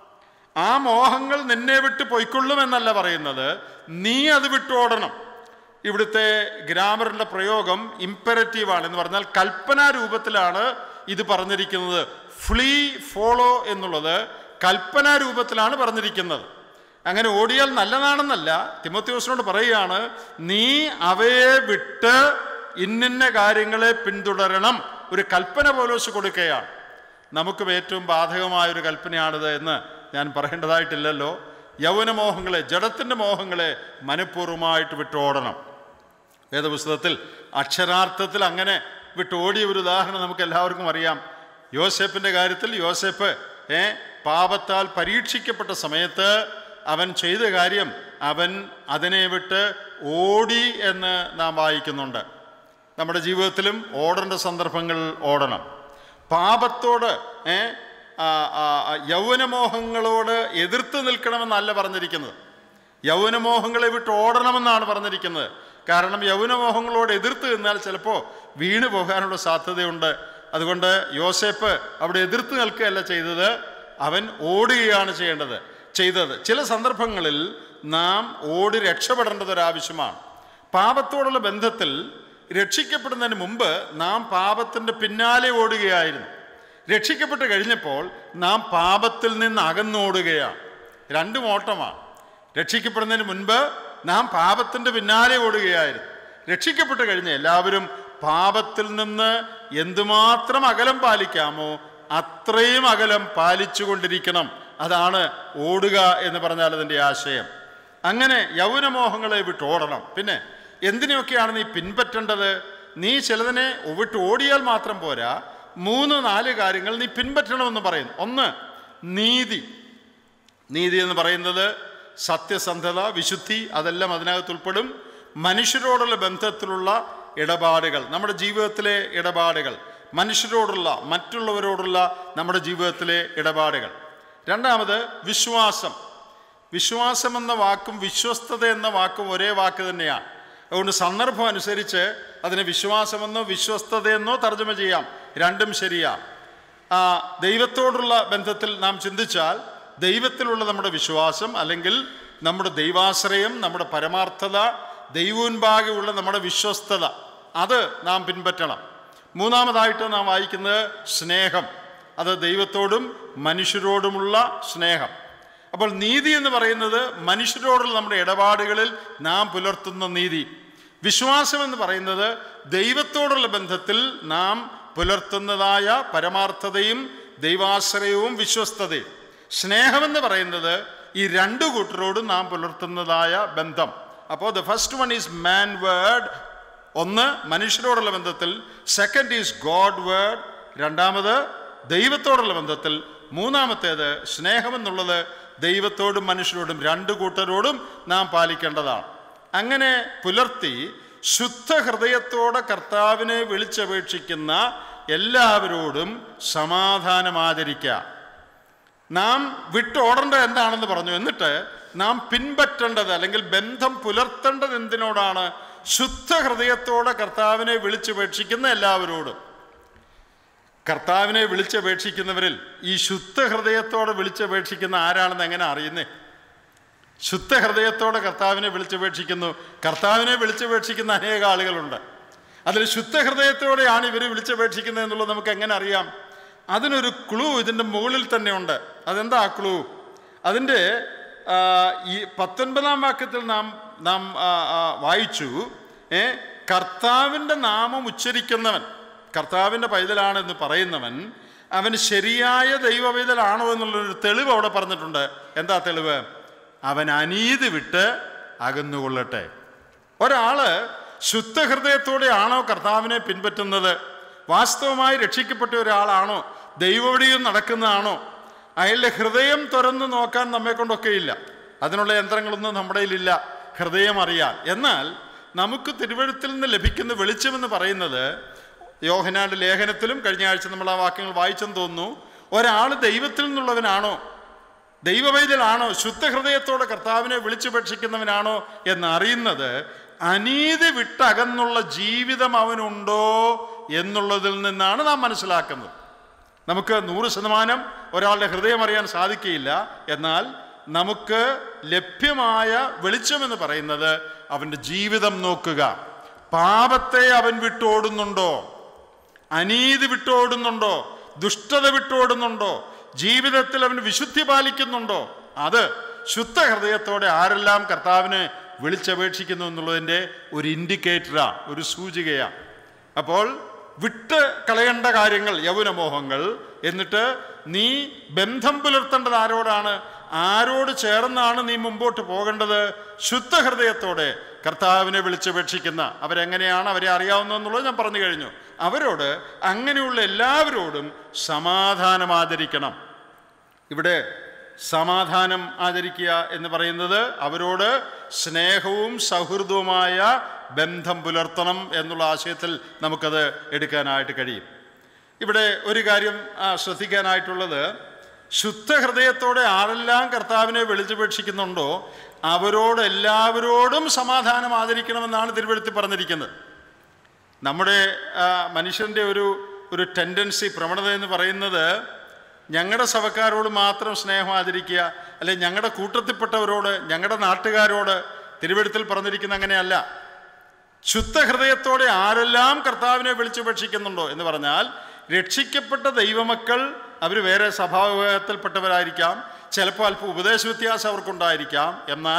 ആ മോഹങ്ങൾ നിന്നെ വിട്ട് പൊയ്ക്കൊള്ളുമെന്നല്ല പറയുന്നത് നീ അത് വിട്ടോടണം ഇവിടുത്തെ ഗ്രാമറിൻ്റെ പ്രയോഗം ഇമ്പരറ്റീവാണ് എന്ന് പറഞ്ഞാൽ കൽപ്പനാ രൂപത്തിലാണ് ഇത് പറഞ്ഞിരിക്കുന്നത് ഫ്ലീ ഫോളോ എന്നുള്ളത് കൽപ്പനാ രൂപത്തിലാണ് പറഞ്ഞിരിക്കുന്നത് അങ്ങനെ ഓടിയാൽ നല്ലതാണെന്നല്ല തിമോത്യോസിനോട് പറയുകയാണ് നീ അവയെ വിട്ട് ഇന്നിന്ന കാര്യങ്ങളെ പിന്തുടരണം ഒരു കൽപ്പന പോലോസ് കൊടുക്കുകയാണ് നമുക്കും ഏറ്റവും ബാധകമായ ഒരു കൽപ്പനയാണിത് എന്ന് ഞാൻ പറയേണ്ടതായിട്ടില്ലല്ലോ യൗവനമോഹങ്ങളെ ജഡത്തിൻ്റെ മോഹങ്ങളെ മനഃപൂർവ്വമായിട്ട് വിട്ടോടണം വേദപുസ്തകത്തിൽ അക്ഷരാർത്ഥത്തിൽ അങ്ങനെ വിട്ടോടിയ ഒരു ഉദാഹരണം നമുക്ക് എല്ലാവർക്കും അറിയാം യോസേപ്പിൻ്റെ കാര്യത്തിൽ യോസേപ്പ് ഏ പാപത്താൽ പരീക്ഷിക്കപ്പെട്ട സമയത്ത് അവൻ ചെയ്ത കാര്യം അവൻ അതിനെ വിട്ട് ഓടി എന്ന് നാം വായിക്കുന്നുണ്ട് നമ്മുടെ ജീവിതത്തിലും ഓടേണ്ട സന്ദർഭങ്ങൾ ഓടണം പാപത്തോട് ഏ ആ, ആ, ആ, യൗവനമോഹങ്ങളോട് എതിർത്ത് നിൽക്കണമെന്നല്ല പറഞ്ഞിരിക്കുന്നത് യൗവനമോഹങ്ങളെ വിട്ട് ഓടണമെന്നാണ് പറഞ്ഞിരിക്കുന്നത് കാരണം യൗവനമോഹങ്ങളോട് എതിർത്ത് നിന്നാൽ ചിലപ്പോൾ വീണു പോകാനുള്ള സാധ്യതയുണ്ട് അതുകൊണ്ട് യോസേപ്പ് അവിടെ എതിർത്ത് നിൽക്കുകയല്ല ചെയ്തത് അവൻ ഓടുകയാണ് ചെയ്യേണ്ടത് ചെയ്തത് ചില സന്ദർഭങ്ങളിൽ നാം ഓടി രക്ഷപ്പെടേണ്ടത് ഒരാവശ്യമാണ് പാപത്തോടുള്ള ബന്ധത്തിൽ രക്ഷിക്കപ്പെടുന്നതിന് മുമ്പ് നാം പാപത്തിൻ്റെ പിന്നാലെ ഓടുകയായിരുന്നു രക്ഷിക്കപ്പെട്ട് കഴിഞ്ഞപ്പോൾ നാം പാപത്തിൽ നിന്ന് അകന്നോടുകയാണ് രണ്ടും ഓട്ടമാണ് രക്ഷിക്കപ്പെടുന്നതിന് മുൻപ് നാം പാപത്തിൻ്റെ പിന്നാലെ ഓടുകയായിരുന്നു രക്ഷിക്കപ്പെട്ട് കഴിഞ്ഞ എല്ലാവരും പാപത്തിൽ നിന്ന് എന്തുമാത്രം അകലം പാലിക്കാമോ അത്രയും അകലം പാലിച്ചുകൊണ്ടിരിക്കണം അതാണ് ഓടുക എന്ന് പറഞ്ഞാൽ അതിൻ്റെ ആശയം അങ്ങനെ യൗവനമോഹങ്ങളെ വിട്ട് ഓടണം പിന്നെ എന്തിനെയൊക്കെയാണ് നീ പിൻപറ്റേണ്ടത് നീ ചിലതിനെ വിട്ട് ഓടിയാൽ മാത്രം പോരാ മൂന്ന് നാല് കാര്യങ്ങൾ നീ പിൻപറ്റണമെന്ന് പറയുന്നു ഒന്ന് നീതി നീതി എന്ന് പറയുന്നത് സത്യസന്ധത വിശുദ്ധി അതെല്ലാം അതിനകത്ത് ഉൾപ്പെടും മനുഷ്യരോടുള്ള ബന്ധത്തിലുള്ള ഇടപാടുകൾ നമ്മുടെ ജീവിതത്തിലെ ഇടപാടുകൾ മനുഷ്യരോടുള്ള മറ്റുള്ളവരോടുള്ള നമ്മുടെ ജീവിതത്തിലെ ഇടപാടുകൾ രണ്ടാമത് വിശ്വാസം വിശ്വാസം എന്ന വാക്കും വിശ്വസ്തത എന്ന വാക്കും ഒരേ വാക്ക് തന്നെയാണ് അതുകൊണ്ട് സന്ദർഭം അനുസരിച്ച് അതിനെ വിശ്വാസമെന്നോ വിശ്വസ്തതയെന്നോ തർജ്ജമ ചെയ്യാം രണ്ടും ശരിയാണ് ആ, ദൈവത്തോടുള്ള ബന്ധത്തിൽ നാം ചിന്തിച്ചാൽ ദൈവത്തിലുള്ള നമ്മുടെ വിശ്വാസം അല്ലെങ്കിൽ നമ്മുടെ ദൈവാശ്രയം നമ്മുടെ പരമാർത്ഥത ദൈവോൻപാകെയുള്ള നമ്മുടെ വിശ്വസ്തത അത് നാം പിൻപറ്റണം മൂന്നാമതായിട്ട് നാം വായിക്കുന്നത് സ്നേഹം അത് ദൈവത്തോടും മനുഷ്യരോടുമുള്ള സ്നേഹം അപ്പോൾ നീതി എന്ന് പറയുന്നത് മനുഷ്യരോടുള്ള നമ്മുടെ ഇടപാടുകളിൽ നാം പുലർത്തുന്ന നീതി വിശ്വാസം എന്ന് പറയുന്നത് ദൈവത്തോടുള്ള ബന്ധത്തിൽ നാം പുലർത്തുന്നതായ പരമാർത്ഥതയും ദൈവാശ്രയവും വിശ്വസ്തതയും സ്നേഹമെന്ന് പറയുന്നത് ഈ രണ്ടു കൂട്ടരോടും നാം പുലർത്തുന്നതായ ബന്ധം അപ്പോൾ the first one is man world ഒന്ന് മനുഷ്യരോടുള്ള ബന്ധത്തിൽ സെക്കൻഡ് ഈസ് ഗോഡ് വേർഡ് രണ്ടാമത് ദൈവത്തോടുള്ള ബന്ധത്തിൽ മൂന്നാമത്തേത് സ്നേഹമെന്നുള്ളത് ദൈവത്തോടും മനുഷ്യരോടും രണ്ട് കൂട്ടരോടും നാം പാലിക്കേണ്ടതാണ് അങ്ങനെ പുലർത്തി ശുദ്ധ ഹൃദയത്തോടെ കർത്താവിനെ വിളിച്ചപേക്ഷിക്കുന്ന എല്ലാവരോടും സമാധാനം ആചരിക്കുക നാം വിട്ടോടേണ്ടത് എന്താണെന്ന് പറഞ്ഞു എന്നിട്ട് നാം പിൻപറ്റേണ്ടത് അല്ലെങ്കിൽ ബന്ധം പുലർത്തേണ്ടത് എന്തിനോടാണ് ശുദ്ധ ഹൃദയത്തോടെ കർത്താവിനെ വിളിച്ചപേക്ഷിക്കുന്ന എല്ലാവരോടും കർത്താവിനെ വിളിച്ചപേക്ഷിക്കുന്നവരിൽ ഈ ശുദ്ധ ഹൃദയത്തോടെ വിളിച്ചപേക്ഷിക്കുന്ന ആരാണെന്ന് എങ്ങനെ അറിയുന്നേ ശുദ്ധ ഹൃദയത്തോടെ കർത്താവിനെ വിളിച്ചപേക്ഷിക്കുന്നു കർത്താവിനെ വിളിച്ചപേക്ഷിക്കുന്ന അനേക ആളുകളുണ്ട് അതിൽ ശുദ്ധ ഹൃദയത്തോടെയാണ് ഇവർ വിളിച്ചപേക്ഷിക്കുന്നത് എന്നുള്ളത് നമുക്ക് എങ്ങനെ അറിയാം അതിനൊരു ക്ലൂ ഇതിൻ്റെ മുകളിൽ തന്നെ ഉണ്ട് അതെന്താ ആ ക്ലൂ അതിൻ്റെ ആ, ഈ പത്തൊൻപതാം വാക്യത്തിൽ നാം നാം ആ, ആ, വായിച്ചു ഏ കർത്താവിൻ്റെ നാമം ഉച്ചരിക്കുന്നവൻ കർത്താവിൻ്റെ പൈതലാണെന്ന് പറയുന്നവൻ അവൻ ശരിയായ ദൈവ പൈതലാണോ എന്നുള്ളൊരു തെളിവ് അവിടെ പറഞ്ഞിട്ടുണ്ട് എന്താ തെളിവ് അവൻ അനീതി വിട്ട് അകന്നുകൊള്ളട്ടെ ഒരാള് ശുദ്ധ ഹൃദയത്തോടെയാണോ കർത്താവിനെ പിൻപറ്റുന്നത് വാസ്തവമായി രക്ഷിക്കപ്പെട്ട ഒരാളാണോ ദൈവവഴിയും നടക്കുന്നതാണോ അയാളുടെ ഹൃദയം തുറന്നു നോക്കാൻ നമ്മെ കൊണ്ടൊക്കെയില്ല അതിനുള്ള യന്ത്രങ്ങളൊന്നും നമ്മുടെ കയ്യിലില്ല ഹൃദയം അറിയാൻ എന്നാൽ നമുക്ക് തിരുവഴുത്തിൽ നിന്ന് ലഭിക്കുന്ന വെളിച്ചമെന്ന് പറയുന്നത് യോഹനാന്റെ ലേഖനത്തിലും കഴിഞ്ഞ ആഴ്ച നമ്മൾ ആ വാക്യങ്ങൾ വായിച്ചെന്ന് തോന്നുന്നു ഒരാൾ ദൈവത്തിൽ നിന്നുള്ളവനാണോ ദൈവവൈദ്യനാണോ ശുദ്ധ ഹൃദയത്തോടെ കർത്താവിനെ വിളിച്ചുപേക്ഷിക്കുന്നവനാണോ എന്നറിയുന്നത് അനീതി വിട്ടകന്നുള്ള ജീവിതം അവനുണ്ടോ എന്നുള്ളതിൽ നിന്നാണ് നാം മനസ്സിലാക്കുന്നത് നമുക്ക് നൂറ് ശതമാനം ഒരാളുടെ ഹൃദയം അറിയാൻ സാധിക്കുകയില്ല എന്നാൽ നമുക്ക് ലഭ്യമായ വെളിച്ചമെന്ന് പറയുന്നത് അവൻ്റെ ജീവിതം നോക്കുക പാപത്തെ അവൻ വിട്ടോടുന്നുണ്ടോ അനീതി വിട്ടോടുന്നുണ്ടോ ദുഷ്ടത വിട്ടോടുന്നുണ്ടോ ജീവിതത്തിൽ അവൻ വിശുദ്ധി പാലിക്കുന്നുണ്ടോ അത് ശുദ്ധ ഹൃദയത്തോടെ ആരെല്ലാം കർത്താവിനെ വിളിച്ചപേക്ഷിക്കുന്നു എന്നുള്ളതിൻ്റെ ഒരു ഇൻഡിക്കേറ്ററാ ഒരു സൂചികയാ അപ്പോൾ വിട്ട് കളയേണ്ട കാര്യങ്ങൾ യൗവനമോഹങ്ങൾ എന്നിട്ട് നീ ബന്ധം പുലർത്തേണ്ടത് ആരോടാണ് ആരോട് ചേർന്നാണ് നീ മുമ്പോട്ട് പോകേണ്ടത് ശുദ്ധ ഹൃദയത്തോടെ കർത്താവിനെ വിളിച്ചപേക്ഷിക്കുന്ന അവരെങ്ങനെയാണ് അവരെ അറിയാവുന്നതെന്നുള്ളത് ഞാൻ പറഞ്ഞു കഴിഞ്ഞു അവരോട് അങ്ങനെയുള്ള എല്ലാവരോടും സമാധാനം ആചരിക്കണം ഇവിടെ സമാധാനം ആചരിക്കുക എന്ന് പറയുന്നത് അവരോട് സ്നേഹവും സൗഹൃദവുമായ ബന്ധം പുലർത്തണം എന്നുള്ള ആശയത്തിൽ നമുക്കത് എടുക്കാനായിട്ട് കഴിയും ഇവിടെ ഒരു കാര്യം ആ, ശ്രദ്ധിക്കാനായിട്ടുള്ളത് ശുദ്ധ ഹൃദയത്തോടെ ആരെല്ലാം കർത്താവിനെ വിളിച്ചപേക്ഷിക്കുന്നുണ്ടോ അവരോട് എല്ലാവരോടും സമാധാനം ആചരിക്കണമെന്നാണ് തിരുവഴുത്തി പറഞ്ഞിരിക്കുന്നത് നമ്മുടെ ആ, മനുഷ്യൻ്റെ ഒരു ഒരു ടെൻഡൻസി പ്രവണത എന്ന് പറയുന്നത് ഞങ്ങളുടെ സഭക്കാരോട് മാത്രം സ്നേഹം ആചരിക്കുക അല്ലെ ഞങ്ങളുടെ കൂട്ടത്തിൽപ്പെട്ടവരോട് ഞങ്ങളുടെ നാട്ടുകാരോട് തിരുവഴുത്തിൽ പറഞ്ഞിരിക്കുന്ന അങ്ങനെയല്ല ശുദ്ധ ഹൃദയത്തോടെ ആരെല്ലാം കർത്താവിനെ വിളിച്ചുപേക്ഷിക്കുന്നുണ്ടോ എന്ന് പറഞ്ഞാൽ രക്ഷിക്കപ്പെട്ട ദൈവമക്കൾ അവർ വേറെ സഭാവിഭാഗത്തിൽപ്പെട്ടവരായിരിക്കാം ചിലപ്പോൾ അല്പം ഉപദേശ വ്യത്യാസം അവർക്കുണ്ടായിരിക്കാം എന്നാൽ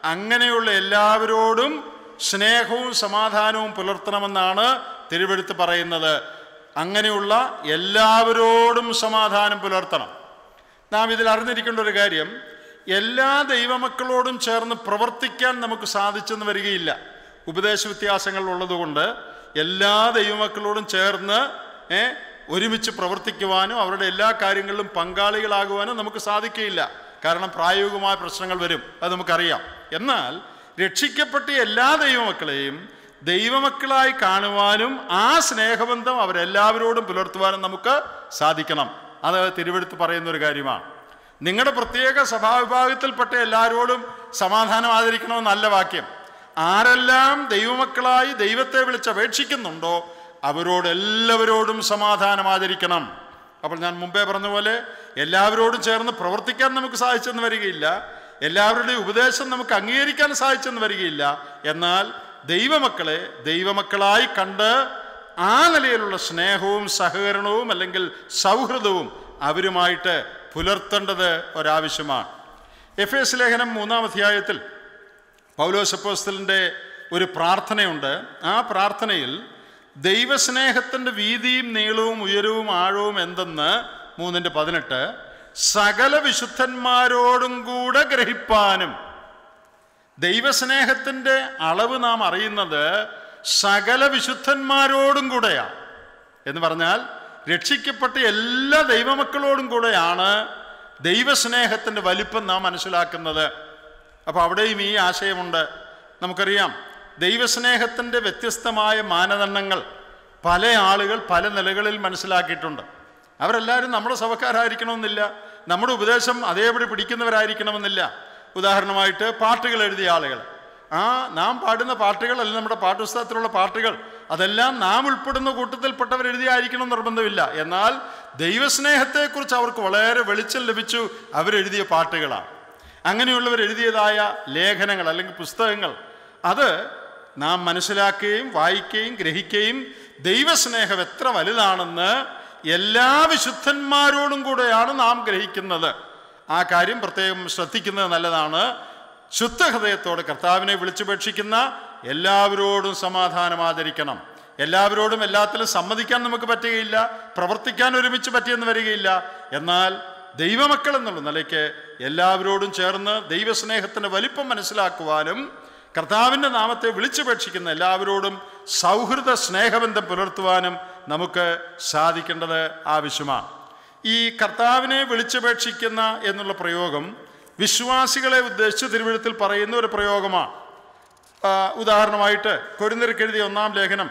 അങ്ങനെയുള്ള എല്ലാവരോടും സ്നേഹവും സമാധാനവും പുലർത്തണമെന്നാണ് തിരുവെടുത്ത് പറയുന്നത് അങ്ങനെയുള്ള എല്ലാവരോടും സമാധാനം പുലർത്തണം നാം ഇതിൽ അറിഞ്ഞിരിക്കേണ്ട ഒരു കാര്യം എല്ലാ ദൈവമക്കളോടും ചേർന്ന് പ്രവർത്തിക്കാൻ നമുക്ക് സാധിച്ചെന്ന് വരികയില്ല ഉപദേശ വ്യത്യാസങ്ങൾ ഉള്ളതുകൊണ്ട് എല്ലാ ദൈവമക്കളോടും ചേർന്ന് ഏ, ഒരുമിച്ച് പ്രവർത്തിക്കുവാനും അവരുടെ എല്ലാ കാര്യങ്ങളിലും പങ്കാളികളാകുവാനും നമുക്ക് സാധിക്കുകയില്ല കാരണം പ്രായോഗികമായ പ്രശ്നങ്ങൾ വരും അത് നമുക്കറിയാം എന്നാൽ രക്ഷിക്കപ്പെട്ട എല്ലാ ദൈവമക്കളെയും ദൈവമക്കളായി കാണുവാനും ആ സ്നേഹബന്ധം അവരെല്ലാവരോടും പുലർത്തുവാനും നമുക്ക് സാധിക്കണം അത് തിരുവെടുത്ത് പറയുന്ന ഒരു കാര്യമാണ് നിങ്ങളുടെ പ്രത്യേക സഭാവിഭാഗത്തിൽപ്പെട്ട എല്ലാവരോടും സമാധാനം ആദരിക്കണമെന്നല്ല വാക്യം ആരെല്ലാം ദൈവമക്കളായി ദൈവത്തെ വിളിച്ചപേക്ഷിക്കുന്നുണ്ടോ അവരോട് എല്ലാവരോടും സമാധാനം ആചരിക്കണം അപ്പോൾ ഞാൻ മുമ്പേ പറഞ്ഞ പോലെ എല്ലാവരോടും ചേർന്ന് പ്രവർത്തിക്കാൻ നമുക്ക് സാധിച്ചെന്ന് വരികയില്ല എല്ലാവരുടെയും ഉപദേശം നമുക്ക് അംഗീകരിക്കാൻ സാധിച്ചെന്ന് വരികയില്ല എന്നാൽ ദൈവമക്കളെ ദൈവമക്കളായി കണ്ട് ആ നിലയിലുള്ള സ്നേഹവും സഹകരണവും അല്ലെങ്കിൽ സൗഹൃദവും അവരുമായിട്ട് പുലർത്തേണ്ടത് ഒരാവശ്യമാണ് എഫ് എസ് ലേഖനം മൂന്നാം അധ്യായത്തിൽ പൗലോസപ്പോസ്തലിൻ്റെ ഒരു പ്രാർത്ഥനയുണ്ട് ആ പ്രാർത്ഥനയിൽ ദൈവസ്നേഹത്തിൻ്റെ വീതിയും നീളവും ഉയരവും ആഴവും എന്തെന്ന് മൂന്നിൻ്റെ പതിനെട്ട് സകല വിശുദ്ധന്മാരോടും കൂടെ ഗ്രഹിപ്പാനും ദൈവസ്നേഹത്തിൻ്റെ അളവ് നാം അറിയുന്നത് സകല വിശുദ്ധന്മാരോടും കൂടെയാണ് എന്ന് പറഞ്ഞാൽ രക്ഷിക്കപ്പെട്ട എല്ലാ ദൈവമക്കളോടും കൂടെയാണ് ദൈവസ്നേഹത്തിൻ്റെ വലിപ്പം നാം മനസ്സിലാക്കുന്നത് അപ്പോൾ അവിടെയും ഈ ആശയമുണ്ട് നമുക്കറിയാം ദൈവസ്നേഹത്തിൻ്റെ വ്യത്യസ്തമായ മാനദണ്ഡങ്ങൾ പല ആളുകൾ പല നിലകളിൽ മനസ്സിലാക്കിയിട്ടുണ്ട് അവരെല്ലാവരും നമ്മുടെ സഭക്കാരായിരിക്കണമെന്നില്ല നമ്മുടെ ഉപദേശം അതേപടി പിടിക്കുന്നവരായിരിക്കണമെന്നില്ല ഉദാഹരണമായിട്ട് പാട്ടുകൾ എഴുതിയ ആളുകൾ ആ നാം പാടുന്ന പാട്ടുകൾ അല്ലെങ്കിൽ നമ്മുടെ പാഠപുസ്തകത്തിലുള്ള പാട്ടുകൾ അതെല്ലാം നാം ഉൾപ്പെടുന്ന കൂട്ടത്തിൽപ്പെട്ടവർ എഴുതിയായിരിക്കണം എന്ന് നിർബന്ധമില്ല എന്നാൽ ദൈവസ്നേഹത്തെക്കുറിച്ച് അവർക്ക് വളരെ വെളിച്ചം ലഭിച്ചു അവരെഴുതിയ പാട്ടുകളാണ് അങ്ങനെയുള്ളവർ എഴുതിയതായ ലേഖനങ്ങൾ അല്ലെങ്കിൽ പുസ്തകങ്ങൾ അത് നാം മനസ്സിലാക്കുകയും വായിക്കുകയും ഗ്രഹിക്കുകയും ദൈവസ്നേഹം എത്ര വലുതാണെന്ന് എല്ലാ വിശുദ്ധന്മാരോടും കൂടെയാണ് നാം ഗ്രഹിക്കുന്നത് ആ കാര്യം പ്രത്യേകം ശ്രദ്ധിക്കുന്നത് നല്ലതാണ് ശുദ്ധഹൃദയത്തോടെ കർത്താവിനെ വിളിച്ചുപേക്ഷിക്കുന്ന എല്ലാവരോടും സമാധാനം ആചരിക്കണം എല്ലാവരോടും എല്ലാത്തിലും സമ്മതിക്കാൻ നമുക്ക് പറ്റുകയില്ല പ്രവർത്തിക്കാൻ ഒരുമിച്ച് പറ്റിയെന്ന് വരികയില്ല എന്നാൽ ദൈവമക്കൾ എന്നുള്ള നിലയ്ക്ക് എല്ലാവരോടും ചേർന്ന് ദൈവസ്നേഹത്തിൻ്റെ വലിപ്പം മനസ്സിലാക്കുവാനും കർത്താവിൻ്റെ നാമത്തെ വിളിച്ചുപേക്ഷിക്കുന്ന എല്ലാവരോടും സൗഹൃദ സ്നേഹബന്ധം പുലർത്തുവാനും നമുക്ക് സാധിക്കേണ്ടത് ആവശ്യമാണ് ഈ കർത്താവിനെ വിളിച്ചപേക്ഷിക്കുന്ന എന്നുള്ള പ്രയോഗം വിശ്വാസികളെ ഉദ്ദേശിച്ച് തിരുവഴുത്തിൽ പറയുന്ന ഒരു പ്രയോഗമാണ് ആ, ഉദാഹരണമായിട്ട് കൊരിന്തിരക്ക് എഴുതിയ ഒന്നാം ലേഖനം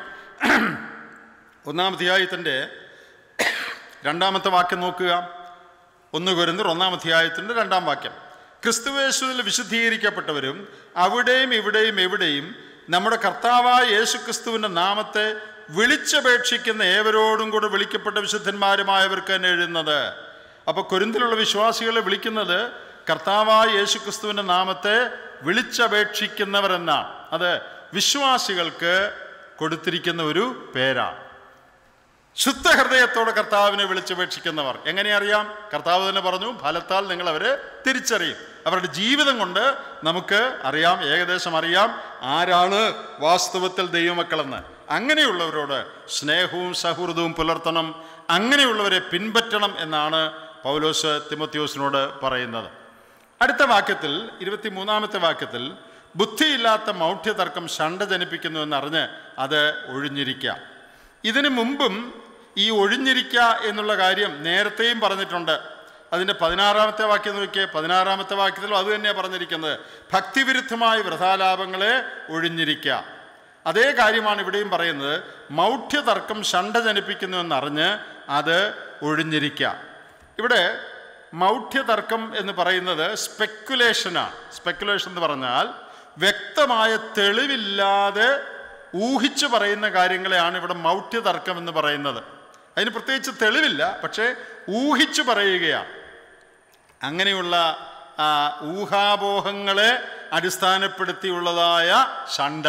ഒന്നാം അധ്യായത്തിൻ്റെ രണ്ടാമത്തെ വാക്യം നോക്കുക ഒന്ന് കൊരിന്തിർ ഒന്നാം അധ്യായത്തിൻ്റെ രണ്ടാം വാക്യം ക്രിസ്തുവേശുവിൽ വിശുദ്ധീകരിക്കപ്പെട്ടവരും അവിടെയും ഇവിടെയും എവിടെയും നമ്മുടെ കർത്താവായ യേശു ക്രിസ്തുവിൻ്റെ നാമത്തെ വിളിച്ചപേക്ഷിക്കുന്ന ഏവരോടും കൂടെ വിളിക്കപ്പെട്ട വിശുദ്ധന്മാരുമായവർക്ക് തന്നെ എഴുതുന്നത് അപ്പോൾ കൊരിന്തിലുള്ള വിശ്വാസികളെ വിളിക്കുന്നത് കർത്താവായ യേശു ക്രിസ്തുവിൻ്റെ നാമത്തെ വിളിച്ചപേക്ഷിക്കുന്നവരെന്നാണ് അത് വിശ്വാസികൾക്ക് കൊടുത്തിരിക്കുന്ന ഒരു പേരാണ് ശുദ്ധഹൃദയത്തോടെ കർത്താവിനെ വിളിച്ചപേക്ഷിക്കുന്നവർ എങ്ങനെ അറിയാം കർത്താവ് തന്നെ പറഞ്ഞു ഫലത്താൽ നിങ്ങൾ അവരെ തിരിച്ചറിയും അവരുടെ ജീവിതം കൊണ്ട് നമുക്ക് അറിയാം ഏകദേശം അറിയാം ആരാണ് വാസ്തവത്തിൽ ദൈവമക്കളെന്ന് അങ്ങനെയുള്ളവരോട് സ്നേഹവും സൗഹൃദവും പുലർത്തണം അങ്ങനെയുള്ളവരെ പിൻപറ്റണം എന്നാണ് പൗലോസ് തിമത്യോസിനോട് പറയുന്നത് അടുത്ത വാക്യത്തിൽ ഇരുപത്തിമൂന്നാമത്തെ വാക്യത്തിൽ ബുദ്ധിയില്ലാത്ത മൗഢ്യതർക്കം ശണ്ട ജനിപ്പിക്കുന്നു എന്നറിഞ്ഞ് അത് ഒഴിഞ്ഞിരിക്കാം ഇതിനു മുമ്പും ഈ ഒഴിഞ്ഞിരിക്കുക എന്നുള്ള കാര്യം നേരത്തെയും പറഞ്ഞിട്ടുണ്ട് അതിൻ്റെ പതിനാറാമത്തെ വാക്യം നോക്കിയേ പതിനാറാമത്തെ വാക്യത്തിലും അത് തന്നെയാണ് പറഞ്ഞിരിക്കുന്നത് ഭക്തിവിരുദ്ധമായ വൃഥാലാപങ്ങളെ ഒഴിഞ്ഞിരിക്കുക അതേ കാര്യമാണ് ഇവിടെയും പറയുന്നത് മൗഢ്യതർക്കം ശണ്ട ജനിപ്പിക്കുന്നു എന്നറിഞ്ഞ് അത് ഒഴിഞ്ഞിരിക്കുക ഇവിടെ മൗഢ്യതർക്കം എന്ന് പറയുന്നത് സ്പെക്കുലേഷനാണ് സ്പെക്കുലേഷൻ എന്ന് പറഞ്ഞാൽ വ്യക്തമായ തെളിവില്ലാതെ ഊഹിച്ചു പറയുന്ന കാര്യങ്ങളെയാണ് ഇവിടെ മൗഢ്യതർക്കം എന്ന് പറയുന്നത് അതിന് പ്രത്യേകിച്ച് തെളിവില്ല പക്ഷേ ഊഹിച്ചു പറയുകയാണ് അങ്ങനെയുള്ള ആ, ഊഹാപോഹങ്ങളെ അടിസ്ഥാനപ്പെടുത്തിയുള്ളതായ ഷണ്ട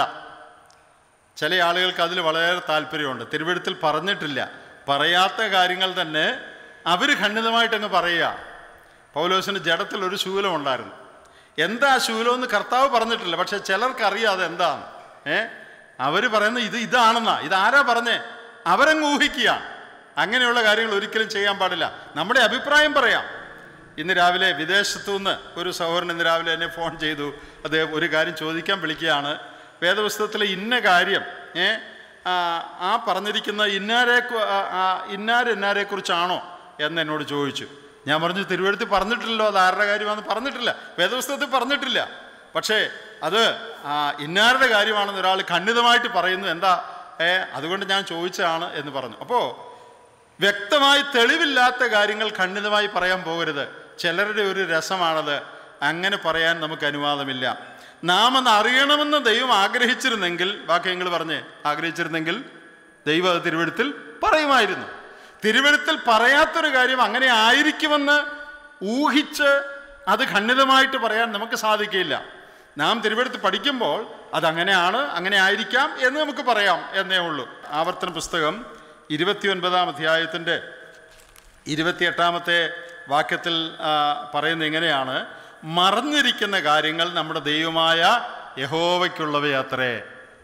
ചില ആളുകൾക്ക് അതിൽ വളരെ താല്പര്യമുണ്ട് തിരുവഴുത്തിൽ പറഞ്ഞിട്ടില്ല പറയാത്ത കാര്യങ്ങൾ തന്നെ അവർ ഖണ്ഡിതമായിട്ടങ്ങ് പറയുക പൗലോസിന് ജഡത്തിൽ ഒരു ശൂലമുണ്ടായിരുന്നു എന്താ ശൂലം എന്ന് കർത്താവ് പറഞ്ഞിട്ടില്ല പക്ഷെ ചിലർക്കറിയാം അത് എന്താണ് ഏ അവർ പറയുന്നത് ഇത് ഇതാണെന്നാ ഇതാരാ പറഞ്ഞേ അവരങ്ങ് ഊഹിക്കുകയാണ് അങ്ങനെയുള്ള കാര്യങ്ങൾ ഒരിക്കലും ചെയ്യാൻ പാടില്ല നമ്മുടെ അഭിപ്രായം പറയാം ഇന്ന് രാവിലെ വിദേശത്തു നിന്ന് ഒരു സഹോദരൻ ഇന്ന് രാവിലെ എന്നെ ഫോൺ ചെയ്തു അദ്ദേഹം ഒരു കാര്യം ചോദിക്കാൻ വിളിക്കുകയാണ് വേദപുസ്തകത്തിലെ ഇന്ന കാര്യം ഏ ആ, ആ പറഞ്ഞിരിക്കുന്ന ഇന്നാരെ കു- ആ, ആ, ഇന്നാര് ഇന്നാരെ കുറിച്ചാണോ എന്ന് എന്നോട് ചോദിച്ചു ഞാൻ പറഞ്ഞു തിരുവഴുത്തി പറഞ്ഞിട്ടില്ലല്ലോ അത് ആരുടെ കാര്യമാണെന്ന് പറഞ്ഞിട്ടില്ല വേദപുസ്തകത്തിൽ പറഞ്ഞിട്ടില്ല പക്ഷേ അത് ആ, ഇന്നാരുടെ കാര്യമാണെന്ന് ഒരാൾ ഖണ്ഡിതമായിട്ട് പറയുന്നു എന്താ ഏ അതുകൊണ്ട് ഞാൻ ചോദിച്ചതാണ് എന്ന് പറഞ്ഞു അപ്പോൾ വ്യക്തമായി തെളിവില്ലാത്ത കാര്യങ്ങൾ ഖണ്ഡിതമായി പറയാൻ പോകരുത് ചിലരുടെ ഒരു രസമാണത് അങ്ങനെ പറയാൻ നമുക്ക് അനുവാദമില്ല നാം അത് അറിയണമെന്ന് ദൈവം ആഗ്രഹിച്ചിരുന്നെങ്കിൽ വാക്യങ്ങൾ പറഞ്ഞ് ആഗ്രഹിച്ചിരുന്നെങ്കിൽ ദൈവം അത് തിരുവഴുത്തിൽ പറയുമായിരുന്നു തിരുവഴുത്തിൽ പറയാത്തൊരു കാര്യം അങ്ങനെ ആയിരിക്കുമെന്ന് ഊഹിച്ച് അത് ഖണ്ഡിതമായിട്ട് പറയാൻ നമുക്ക് സാധിക്കില്ല നാം തിരുവഴുത്ത് പഠിക്കുമ്പോൾ അതങ്ങനെയാണ് അങ്ങനെ ആയിരിക്കാം എന്ന് നമുക്ക് പറയാം എന്നേ ഉള്ളൂ ആവർത്തന പുസ്തകം ഇരുപത്തിയൊൻപതാം അധ്യായത്തിൻ്റെ ഇരുപത്തിയെട്ടാമത്തെ വാക്യത്തിൽ ആ, പറയുന്നത് എങ്ങനെയാണ് മറഞ്ഞിരിക്കുന്ന കാര്യങ്ങൾ നമ്മുടെ ദൈവമായ യഹോവയ്ക്കുള്ളവയത്രേ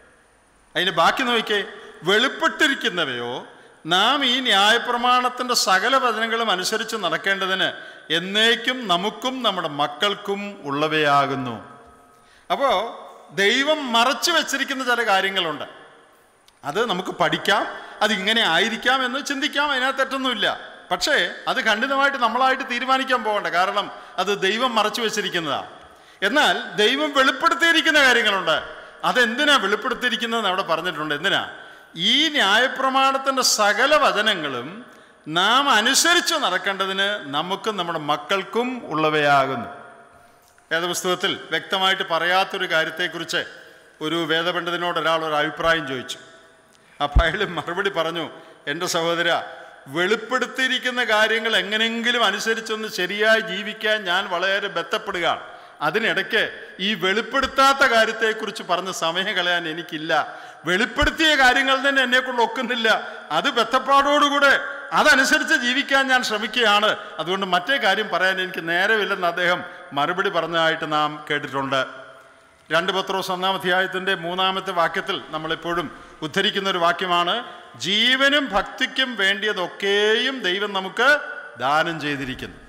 അതിന് ബാക്കി നോക്കിയേ വെളിപ്പെട്ടിരിക്കുന്നവയോ നാം ഈ ന്യായപ്രമാണത്തിൻ്റെ സകല വചനങ്ങളും അനുസരിച്ച് നടക്കേണ്ടതിന് എന്നേക്കും നമുക്കും നമ്മുടെ മക്കൾക്കും ഉള്ളവയാകുന്നു അപ്പോൾ ദൈവം മറച്ചു വെച്ചിരിക്കുന്ന ചില കാര്യങ്ങളുണ്ട് അത് നമുക്ക് പഠിക്കാം അത് ഇങ്ങനെ ആയിരിക്കാം എന്ന് ചിന്തിക്കാം അതിനകത്ത് തെറ്റൊന്നുമില്ല പക്ഷേ അത് ഖണ്ഡിതമായിട്ട് നമ്മളായിട്ട് തീരുമാനിക്കാൻ പോകണ്ട കാരണം അത് ദൈവം മറച്ചു വെച്ചിരിക്കുന്നതാണ് എന്നാൽ ദൈവം വെളിപ്പെടുത്തിയിരിക്കുന്ന കാര്യങ്ങളുണ്ട് അതെന്തിനാ വെളിപ്പെടുത്തിയിരിക്കുന്നതെന്ന് അവിടെ പറഞ്ഞിട്ടുണ്ട് എന്തിനാ ഈ ന്യായപ്രമാണത്തിൻ്റെ സകല വചനങ്ങളും നാം അനുസരിച്ച് നടക്കേണ്ടതിന് നമുക്കും നമ്മുടെ മക്കൾക്കും ഉള്ളവയാകുന്നു വേദപുസ്തകത്തിൽ വ്യക്തമായിട്ട് പറയാത്തൊരു കാര്യത്തെക്കുറിച്ച് ഒരു വേദപണ്ഡിതനോട് ഒരാൾ ഒരു അഭിപ്രായം ചോദിച്ചു അപ്പോൾ അയാൾ മറുപടി പറഞ്ഞു എൻ്റെ സഹോദര വെളിപ്പെടുത്തിയിരിക്കുന്ന കാര്യങ്ങൾ എങ്ങനെയെങ്കിലും അനുസരിച്ചൊന്ന് ശരിയായി ജീവിക്കാൻ ഞാൻ വളരെ ബന്ധപ്പെടുകയാണ് അതിനിടയ്ക്ക് ഈ വെളിപ്പെടുത്താത്ത കാര്യത്തെക്കുറിച്ച് പറഞ്ഞ് സമയം കളയാൻ എനിക്കില്ല വെളിപ്പെടുത്തിയ കാര്യങ്ങൾ തന്നെ എന്നെ കൊണ്ട് ഒക്കുന്നില്ല അത് ബന്ധപ്പാടോടുകൂടെ അതനുസരിച്ച് ജീവിക്കാൻ ഞാൻ ശ്രമിക്കുകയാണ് അതുകൊണ്ട് മറ്റേ കാര്യം പറയാൻ എനിക്ക് നേരമില്ലെന്ന് അദ്ദേഹം മറുപടി പറഞ്ഞതായിട്ട് നാം കേട്ടിട്ടുണ്ട് രണ്ട് പത്രോസ് ഒന്നാം അധ്യായത്തിൻ്റെ മൂന്നാമത്തെ വാക്യത്തിൽ നമ്മളെപ്പോഴും ഉദ്ധരിക്കുന്ന ഒരു വാക്യമാണ് ജീവനും ഭക്തിക്കും വേണ്ടിയതൊക്കെയും ദൈവം നമുക്ക് ദാനം ചെയ്തിരിക്കുന്നു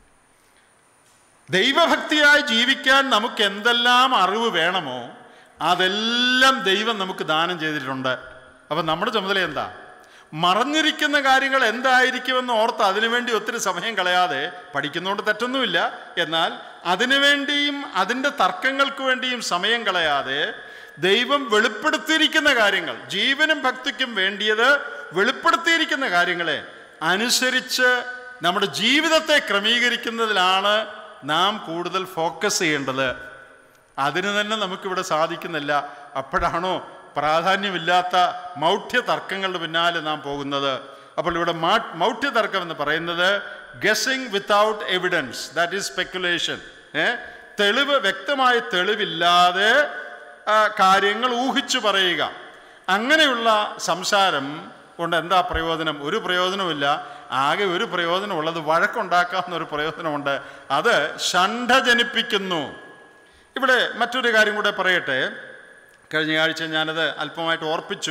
ദൈവഭക്തിയായി ജീവിക്കാൻ നമുക്ക് എന്തെല്ലാം അറിവ് വേണമോ അതെല്ലാം ദൈവം നമുക്ക് ദാനം ചെയ്തിട്ടുണ്ട് അപ്പം നമ്മുടെ ചുമതല എന്താ മറഞ്ഞിരിക്കുന്ന കാര്യങ്ങൾ എന്തായിരിക്കുമെന്ന് ഓർത്ത് അതിനുവേണ്ടി ഒത്തിരി സമയം കളയാതെ പഠിക്കുന്നതുകൊണ്ട് തെറ്റൊന്നുമില്ല എന്നാൽ അതിനുവേണ്ടിയും അതിൻ്റെ തർക്കങ്ങൾക്ക് വേണ്ടിയും സമയം കളയാതെ ദൈവം വെളിപ്പെടുത്തിയിരിക്കുന്ന കാര്യങ്ങൾ ജീവനും ഭക്തിക്കും വേണ്ടിയത് വെളിപ്പെടുത്തിയിരിക്കുന്ന കാര്യങ്ങളെ അനുസരിച്ച് നമ്മുടെ ജീവിതത്തെ ക്രമീകരിക്കുന്നതിലാണ് നാം കൂടുതൽ ഫോക്കസ് ചെയ്യേണ്ടത് അതിന് തന്നെ നമുക്കിവിടെ സാധിക്കുന്നില്ല അപ്പോഴാണോ പ്രാധാന്യമില്ലാത്ത മൗഢ്യ തർക്കങ്ങളുടെ പിന്നാലെ നാം പോകുന്നത് അപ്പോൾ ഇവിടെ മാ- മൗഢ്യ തർക്കം എന്ന് പറയുന്നത് guessing without evidence that is speculation തെളിവ് വ്യക്തമായ തെളിവില്ലാതെ ആ, കാര്യങ്ങൾ ഊഹിച്ചു പറയുക അങ്ങനെയുള്ള സംസാരം കൊണ്ട് എന്താ പ്രയോജനം ഒരു പ്രയോജനമില്ല ആകെ ഒരു പ്രയോജനമുള്ളത് വഴക്കുണ്ടാക്കാവുന്ന ഒരു പ്രയോജനമുണ്ട് അത് ഷണ്ഠ ജനിപ്പിക്കുന്നു ഇവിടെ മറ്റൊരു കാര്യം കൂടെ പറയട്ടെ കഴിഞ്ഞ ആഴ്ച ഞാനത് അല്പമായിട്ട് ഓർപ്പിച്ചു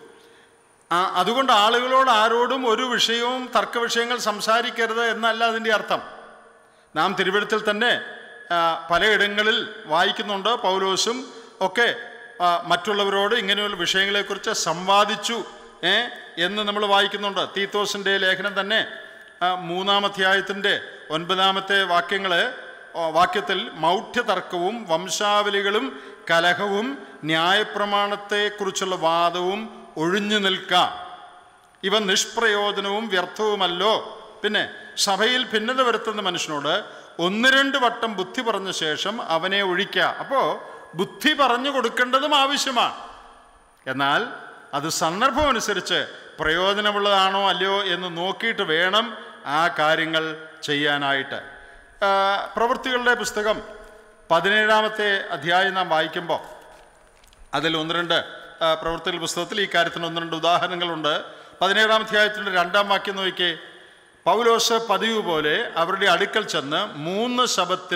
ആ, അതുകൊണ്ട് ആളുകളോട് ആരോടും ഒരു വിഷയവും തർക്ക വിഷയങ്ങൾ സംസാരിക്കരുത് എന്നല്ല അതിൻ്റെ അർത്ഥം നാം തിരുവഴുത്തിൽ തന്നെ ആ, പലയിടങ്ങളിൽ വായിക്കുന്നുണ്ട് പൗലോസും ഒക്കെ ആ, മറ്റുള്ളവരോട് ഇങ്ങനെയുള്ള വിഷയങ്ങളെക്കുറിച്ച് സംവാദിച്ചു ഏ എന്ന് നമ്മൾ വായിക്കുന്നുണ്ട് തീത്തോസിൻ്റെ ലേഖനം തന്നെ ആ, മൂന്നാം അധ്യായത്തിൻ്റെ ഒൻപതാമത്തെ വാക്യങ്ങൾ വാക്യത്തിൽ മൗഢ്യതർക്കവും വംശാവലികളും കലഹവും ന്യായപ്രമാണത്തെക്കുറിച്ചുള്ള വാദവും ഒഴിഞ്ഞു നിൽക്കാം ഇവ നിഷ്പ്രയോജനവും വ്യർത്ഥവുമല്ലോ പിന്നെ സഭയിൽ ഭിന്നത വരുത്തുന്ന മനുഷ്യനോട് ഒന്ന് രണ്ട് വട്ടം ബുദ്ധി പറഞ്ഞ ശേഷം അവനെ ഒഴിക്കുക അപ്പോൾ ബുദ്ധി പറഞ്ഞു കൊടുക്കേണ്ടതും ആവശ്യമാണ് എന്നാൽ അത് സന്ദർഭമനുസരിച്ച് പ്രയോജനമുള്ളതാണോ അല്ലയോ എന്ന് നോക്കിയിട്ട് വേണം ആ കാര്യങ്ങൾ ചെയ്യാനായിട്ട് ആ, പ്രവൃത്തികളുടെ പുസ്തകം പതിനേഴാമത്തെ അധ്യായം നാം വായിക്കുമ്പോൾ അതിൽ ഒന്ന് രണ്ട് ആ, പ്രവൃത്തികൾ പുസ്തകത്തിൽ ഈ കാര്യത്തിന് ഒന്ന് രണ്ട് ഉദാഹരണങ്ങളുണ്ട് പതിനേഴാം അധ്യായത്തിൻ്റെ രണ്ടാം വാക്യം നോക്കിയേ പൗലോസ് പതിവ് പോലെ അവരുടെ അടുക്കൽ ചെന്ന് മൂന്ന് ശബത്തിൽ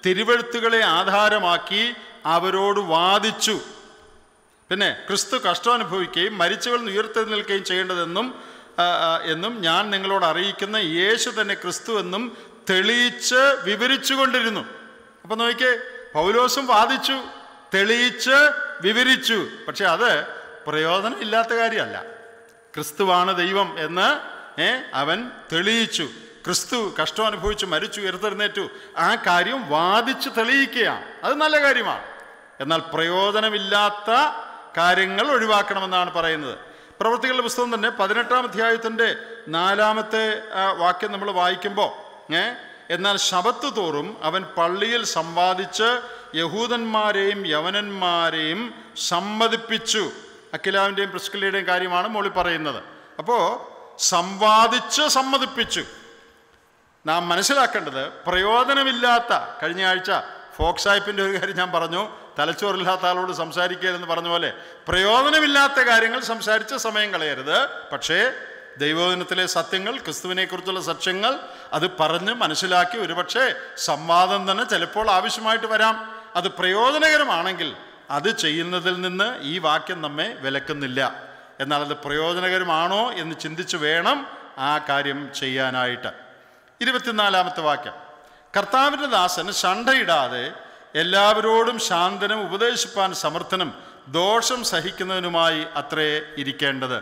തിരുവഴുത്തുകളെ ആധാരമാക്കി അവരോട് വാദിച്ചു പിന്നെ ക്രിസ്തു കഷ്ടം അനുഭവിക്കുകയും മരിച്ചവരിൽ നിന്ന് ഉയർത്തെഴുന്നേൽക്കുകയും ചെയ്യേണ്ടതെന്നും ആ, ആ, എന്നും ഞാൻ നിങ്ങളോട് അറിയിക്കുന്ന യേശു തന്നെ ക്രിസ്തു എന്നും തെളിയിച്ച് വിവരിച്ചു കൊണ്ടിരുന്നു അപ്പം നോക്കിയേ പൗലോസും വാദിച്ചു തെളിയിച്ച് വിവരിച്ചു പക്ഷെ അത് പ്രയോജനമില്ലാത്ത കാര്യമല്ല ക്രിസ്തുവാണ് ദൈവം എന്ന് ഏ അവൻ തെളിയിച്ചു ക്രിസ്തു കഷ്ടം അനുഭവിച്ചു മരിച്ചു ഉയർത്തെഴുന്നേറ്റു ആ കാര്യം വാദിച്ച് തെളിയിക്കുകയാണ് അത് നല്ല കാര്യമാണ് എന്നാൽ പ്രയോജനമില്ലാത്ത കാര്യങ്ങൾ ഒഴിവാക്കണമെന്നാണ് പറയുന്നത് പ്രവൃത്തികളുടെ പുസ്തകം തന്നെ പതിനെട്ടാം അധ്യായത്തിൻ്റെ നാലാമത്തെ ആ, വാക്യം നമ്മൾ വായിക്കുമ്പോൾ ഏ എന്നാൽ ശബത്ത് തോറും അവൻ പള്ളിയിൽ സമ്പാദിച്ച് യഹൂദന്മാരെയും യവനന്മാരെയും സമ്മതിപ്പിച്ചു അഖിലാവിൻ്റെയും പ്രിസ്കിലയുടെയും കാര്യമാണ് മോളി പറയുന്നത് അപ്പോൾ സമ്പാദിച്ച് സമ്മതിപ്പിച്ചു നാം മനസ്സിലാക്കേണ്ടത് പ്രയോജനമില്ലാത്ത കഴിഞ്ഞ ആഴ്ച ഫോക്സായ്പിൻ്റെ ഒരു കാര്യം ഞാൻ പറഞ്ഞു തലച്ചോറില്ലാത്ത ആളോട് സംസാരിക്കരുതെന്ന് പറഞ്ഞ പോലെ പ്രയോജനമില്ലാത്ത കാര്യങ്ങൾ സംസാരിച്ച് സമയം കളയരുത് പക്ഷേ ദൈവദിനത്തിലെ സത്യങ്ങൾ ക്രിസ്തുവിനെക്കുറിച്ചുള്ള സത്യങ്ങൾ അത് പറഞ്ഞ് മനസ്സിലാക്കി ഒരുപക്ഷെ സംവാദം തന്നെ ചിലപ്പോൾ ആവശ്യമായിട്ട് വരാം അത് പ്രയോജനകരമാണെങ്കിൽ അത് ചെയ്യുന്നതിൽ നിന്ന് ഈ വാക്യം നമ്മെ വിലക്കുന്നില്ല എന്നാൽ അത് പ്രയോജനകരമാണോ എന്ന് ചിന്തിച്ച് വേണം ആ കാര്യം ചെയ്യാനായിട്ട് ഇരുപത്തിനാലാമത്തെ വാക്യം കർത്താവിൻ്റെ ദാസന് ശണ്ടയിടാതെ എല്ലാവരോടും ശാന്തനും ഉപദേശിപ്പാൻ സമർത്ഥനും ദോഷം സഹിക്കുന്നതിനുമായി അത്രേ ഇരിക്കേണ്ടത്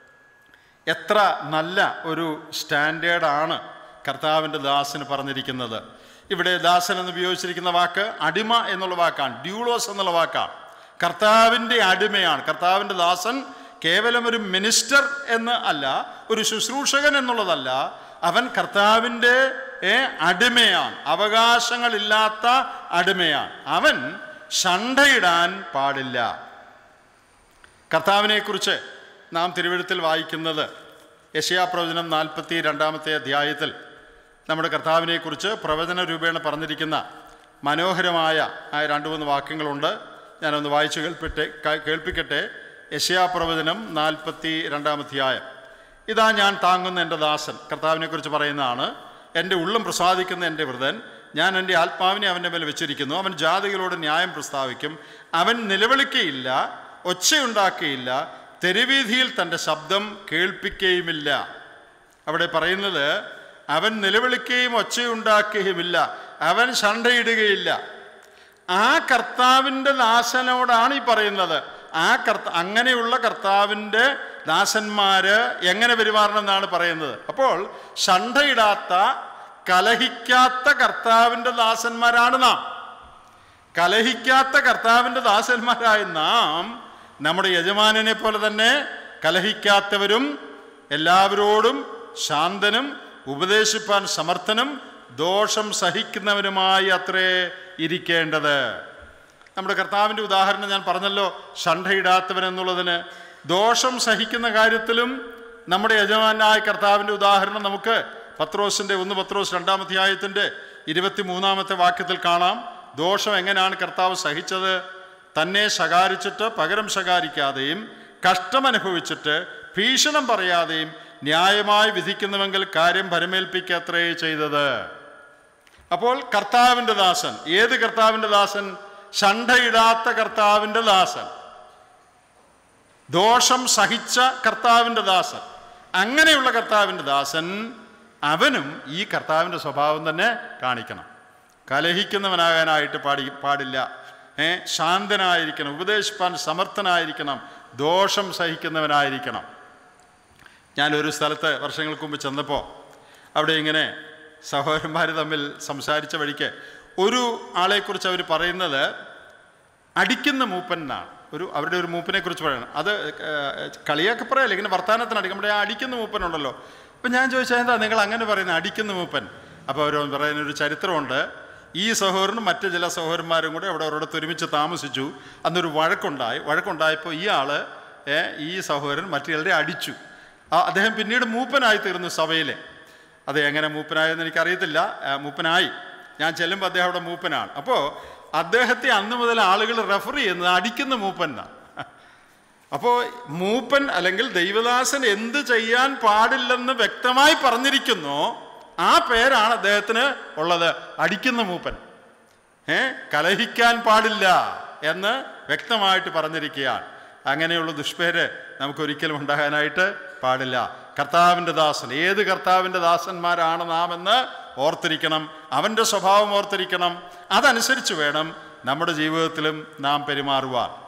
എത്ര നല്ല ഒരു സ്റ്റാൻഡേർഡാണ് കർത്താവിൻ്റെ ദാസന് പറഞ്ഞിരിക്കുന്നത് ഇവിടെ ദാസൻ എന്ന് ഉപയോഗിച്ചിരിക്കുന്ന വാക്ക് അടിമ എന്നുള്ള വാക്കാണ് ഡ്യൂളോസ് എന്നുള്ള വാക്കാണ് കർത്താവിൻ്റെ അടിമയാണ് കർത്താവിൻ്റെ ദാസൻ കേവലം ഒരു മിനിസ്റ്റർ എന്ന് അല്ല ഒരു ശുശ്രൂഷകൻ എന്നുള്ളതല്ല അവൻ കർത്താവിൻ്റെ ഏ, അടിമയാണ് അവകാശങ്ങളില്ലാത്ത അടിമയാണ് അവൻ ഷണ്ടയിടാൻ പാടില്ല കർത്താവിനെക്കുറിച്ച് നാം തിരുവഴുത്തിൽ വായിക്കുന്നത് യശയാപ്രവചനം നാൽപ്പത്തി രണ്ടാമത്തെ അധ്യായത്തിൽ നമ്മുടെ കർത്താവിനെക്കുറിച്ച് പ്രവചന രൂപേണ പറഞ്ഞിരിക്കുന്ന മനോഹരമായ ആ രണ്ട് മൂന്ന് വാക്യങ്ങളുണ്ട് ഞാനൊന്ന് വായിച്ചു കേൾപ്പിട്ടെ ക- കേൾപ്പിക്കട്ടെ യശയാപ്രവചനം നാൽപ്പത്തി രണ്ടാം അധ്യായം ഇതാ ഞാൻ താങ്ങുന്ന എൻ്റെ ദാസൻ കർത്താവിനെക്കുറിച്ച് പറയുന്നതാണ് എൻ്റെ ഉള്ളം പ്രസാദിക്കുന്ന എൻ്റെ വൃതൻ ഞാൻ എൻ്റെ ആത്മാവിനെ അവൻ്റെ മേൽ വെച്ചിരിക്കുന്നു അവൻ ജാതികളോട് ന്യായം പ്രസ്താവിക്കും അവൻ നിലവിളിക്കയില്ല ഒച്ചയുണ്ടാക്കുകയില്ല തെരുവീതിയിൽ തൻ്റെ ശബ്ദം കേൾപ്പിക്കുകയുമില്ല അവിടെ പറയുന്നത് അവൻ നിലവിളിക്കുകയും ഒച്ചയുണ്ടാക്കുകയുമില്ല അവൻ ശണ്ടയിടുകയില്ല ആ കർത്താവിൻ്റെ ദാസനോടാണ് ഈ പറയുന്നത് ആ കർത്ത അങ്ങനെയുള്ള കർത്താവിൻ്റെ ദാസന്മാര് എങ്ങനെ പെരുമാറണം എന്നാണ് പറയുന്നത് അപ്പോൾ ശണ്ടയിടാത്ത കലഹിക്കാത്ത കർത്താവിൻ്റെ ദാസന്മാരാണ് നാം കലഹിക്കാത്ത കർത്താവിൻ്റെ ദാസന്മാരായ നാം നമ്മുടെ യജമാനനെ പോലെ തന്നെ കലഹിക്കാത്തവരും എല്ലാവരോടും ശാന്തനും ഉപദേശിപ്പാൻ സമർത്ഥനും ദോഷം സഹിക്കുന്നവനുമായി അത്രേ ഇരിക്കേണ്ടത് നമ്മുടെ കർത്താവിൻ്റെ ഉദാഹരണം ഞാൻ പറഞ്ഞല്ലോ ഷണ്ടയിടാത്തവൻ എന്നുള്ളതിന് ദോഷം സഹിക്കുന്ന കാര്യത്തിലും നമ്മുടെ യജമാനായ കർത്താവിൻ്റെ ഉദാഹരണം നമുക്ക് പത്രോസിൻ്റെ ഒന്ന് പത്രോസ് രണ്ടാം അധ്യായത്തിൻ്റെ ഇരുപത്തി മൂന്നാമത്തെ വാക്യത്തിൽ കാണാം ദോഷം എങ്ങനെയാണ് കർത്താവ് സഹിച്ചത് തന്നെ ശകാരിച്ചിട്ട് പകരം ശകാരിക്കാതെയും കഷ്ടമനുഭവിച്ചിട്ട് ഭീഷണം പറയാതെയും ന്യായമായി വിധിക്കുന്നുവെങ്കിൽ കാര്യം ഭരമേൽപ്പിക്കത്രേ ചെയ്തത് അപ്പോൾ കർത്താവിൻ്റെ ദാസൻ ഏത് കർത്താവിൻ്റെ ദാസൻ ഷണ്ടയിടാത്ത കർത്താവിൻ്റെ ദാസൻ ദോഷം സഹിച്ച കർത്താവിൻ്റെ ദാസൻ അങ്ങനെയുള്ള കർത്താവിൻ്റെ ദാസൻ അവനും ഈ കർത്താവിൻ്റെ സ്വഭാവം തന്നെ കാണിക്കണം കലഹിക്കുന്നവനാകാനായിട്ട് പാടി പാടില്ല ഏ ശാന്തനായിരിക്കണം ഉപദേശിപ്പാൻ സമർത്ഥനായിരിക്കണം ദോഷം സഹിക്കുന്നവനായിരിക്കണം ഞാനൊരു സ്ഥലത്ത് വർഷങ്ങൾക്ക് മുമ്പ് ചെന്നപ്പോൾ അവിടെ ഇങ്ങനെ സഹോദരന്മാർ തമ്മിൽ സംസാരിച്ച വഴിക്ക് ഒരു ആളെക്കുറിച്ച് അവർ പറയുന്നത് അടിക്കുന്ന മൂപ്പൻ എന്നാണ് ഒരു അവരുടെ ഒരു മൂപ്പനെ കുറിച്ച് പറയണം അത് ഏഹ്, കളിയൊക്കെ പറയല്ലേ ഇങ്ങനെ വർത്തമാനത്തിന് അടിക്കും നമ്മുടെ ആ അടിക്കുന്ന മൂപ്പനുണ്ടല്ലോ അപ്പം ഞാൻ ചോദിച്ചാൽ എന്താ നിങ്ങൾ അങ്ങനെ പറയുന്നത് അടിക്കുന്ന മൂപ്പൻ അപ്പോൾ അവർ പറയുന്ന ഒരു ചരിത്രമുണ്ട് ഈ സഹോദരനും മറ്റ് ചില സഹോദരന്മാരും കൂടെ അവിടെ ഒരിടത്ത് ഒരുമിച്ച് താമസിച്ചു അന്നൊരു വഴക്കുണ്ടായി വഴക്കുണ്ടായപ്പോൾ ഈ ആള് ഏ, ഈ സഹോദരൻ മറ്റു ചിലരെ അടിച്ചു ആ, അദ്ദേഹം പിന്നീട് മൂപ്പനായി തീർന്നു സഭയിലെ അത് എങ്ങനെ മൂപ്പനായെന്ന് എനിക്കറിയത്തില്ല ആ, മൂപ്പനായി ഞാൻ ചെല്ലുമ്പോൾ അദ്ദേഹം അവിടെ മൂപ്പനാണ് അപ്പോൾ അദ്ദേഹത്തെ അന്ന് മുതൽ ആളുകൾ റെഫർ ചെയ്യുന്നത് അടിക്കുന്ന മൂപ്പൻ എന്നാണ് അപ്പോൾ മൂപ്പൻ അല്ലെങ്കിൽ ദൈവദാസൻ എന്ത് ചെയ്യാൻ പാടില്ലെന്ന് വ്യക്തമായി പറഞ്ഞിരിക്കുന്നു ആ പേരാണ് അദ്ദേഹത്തിന് ഉള്ളത് അടിക്കുന്ന മൂപ്പൻ ഏ കലഹിക്കാൻ പാടില്ല എന്ന് വ്യക്തമായിട്ട് പറഞ്ഞിരിക്കുകയാണ് അങ്ങനെയുള്ള ദുഷ്പേര് നമുക്കൊരിക്കലും ഉണ്ടാകാനായിട്ട് പാടില്ല കർത്താവിൻ്റെ ദാസൻ ഏത് കർത്താവിൻ്റെ ദാസന്മാരാണ് നാം എന്ന് ഓർത്തിരിക്കണം അവൻ്റെ സ്വഭാവം ഓർത്തിരിക്കണം അതനുസരിച്ച് വേണം നമ്മുടെ ജീവിതത്തിലും നാം പെരുമാറുവാൻ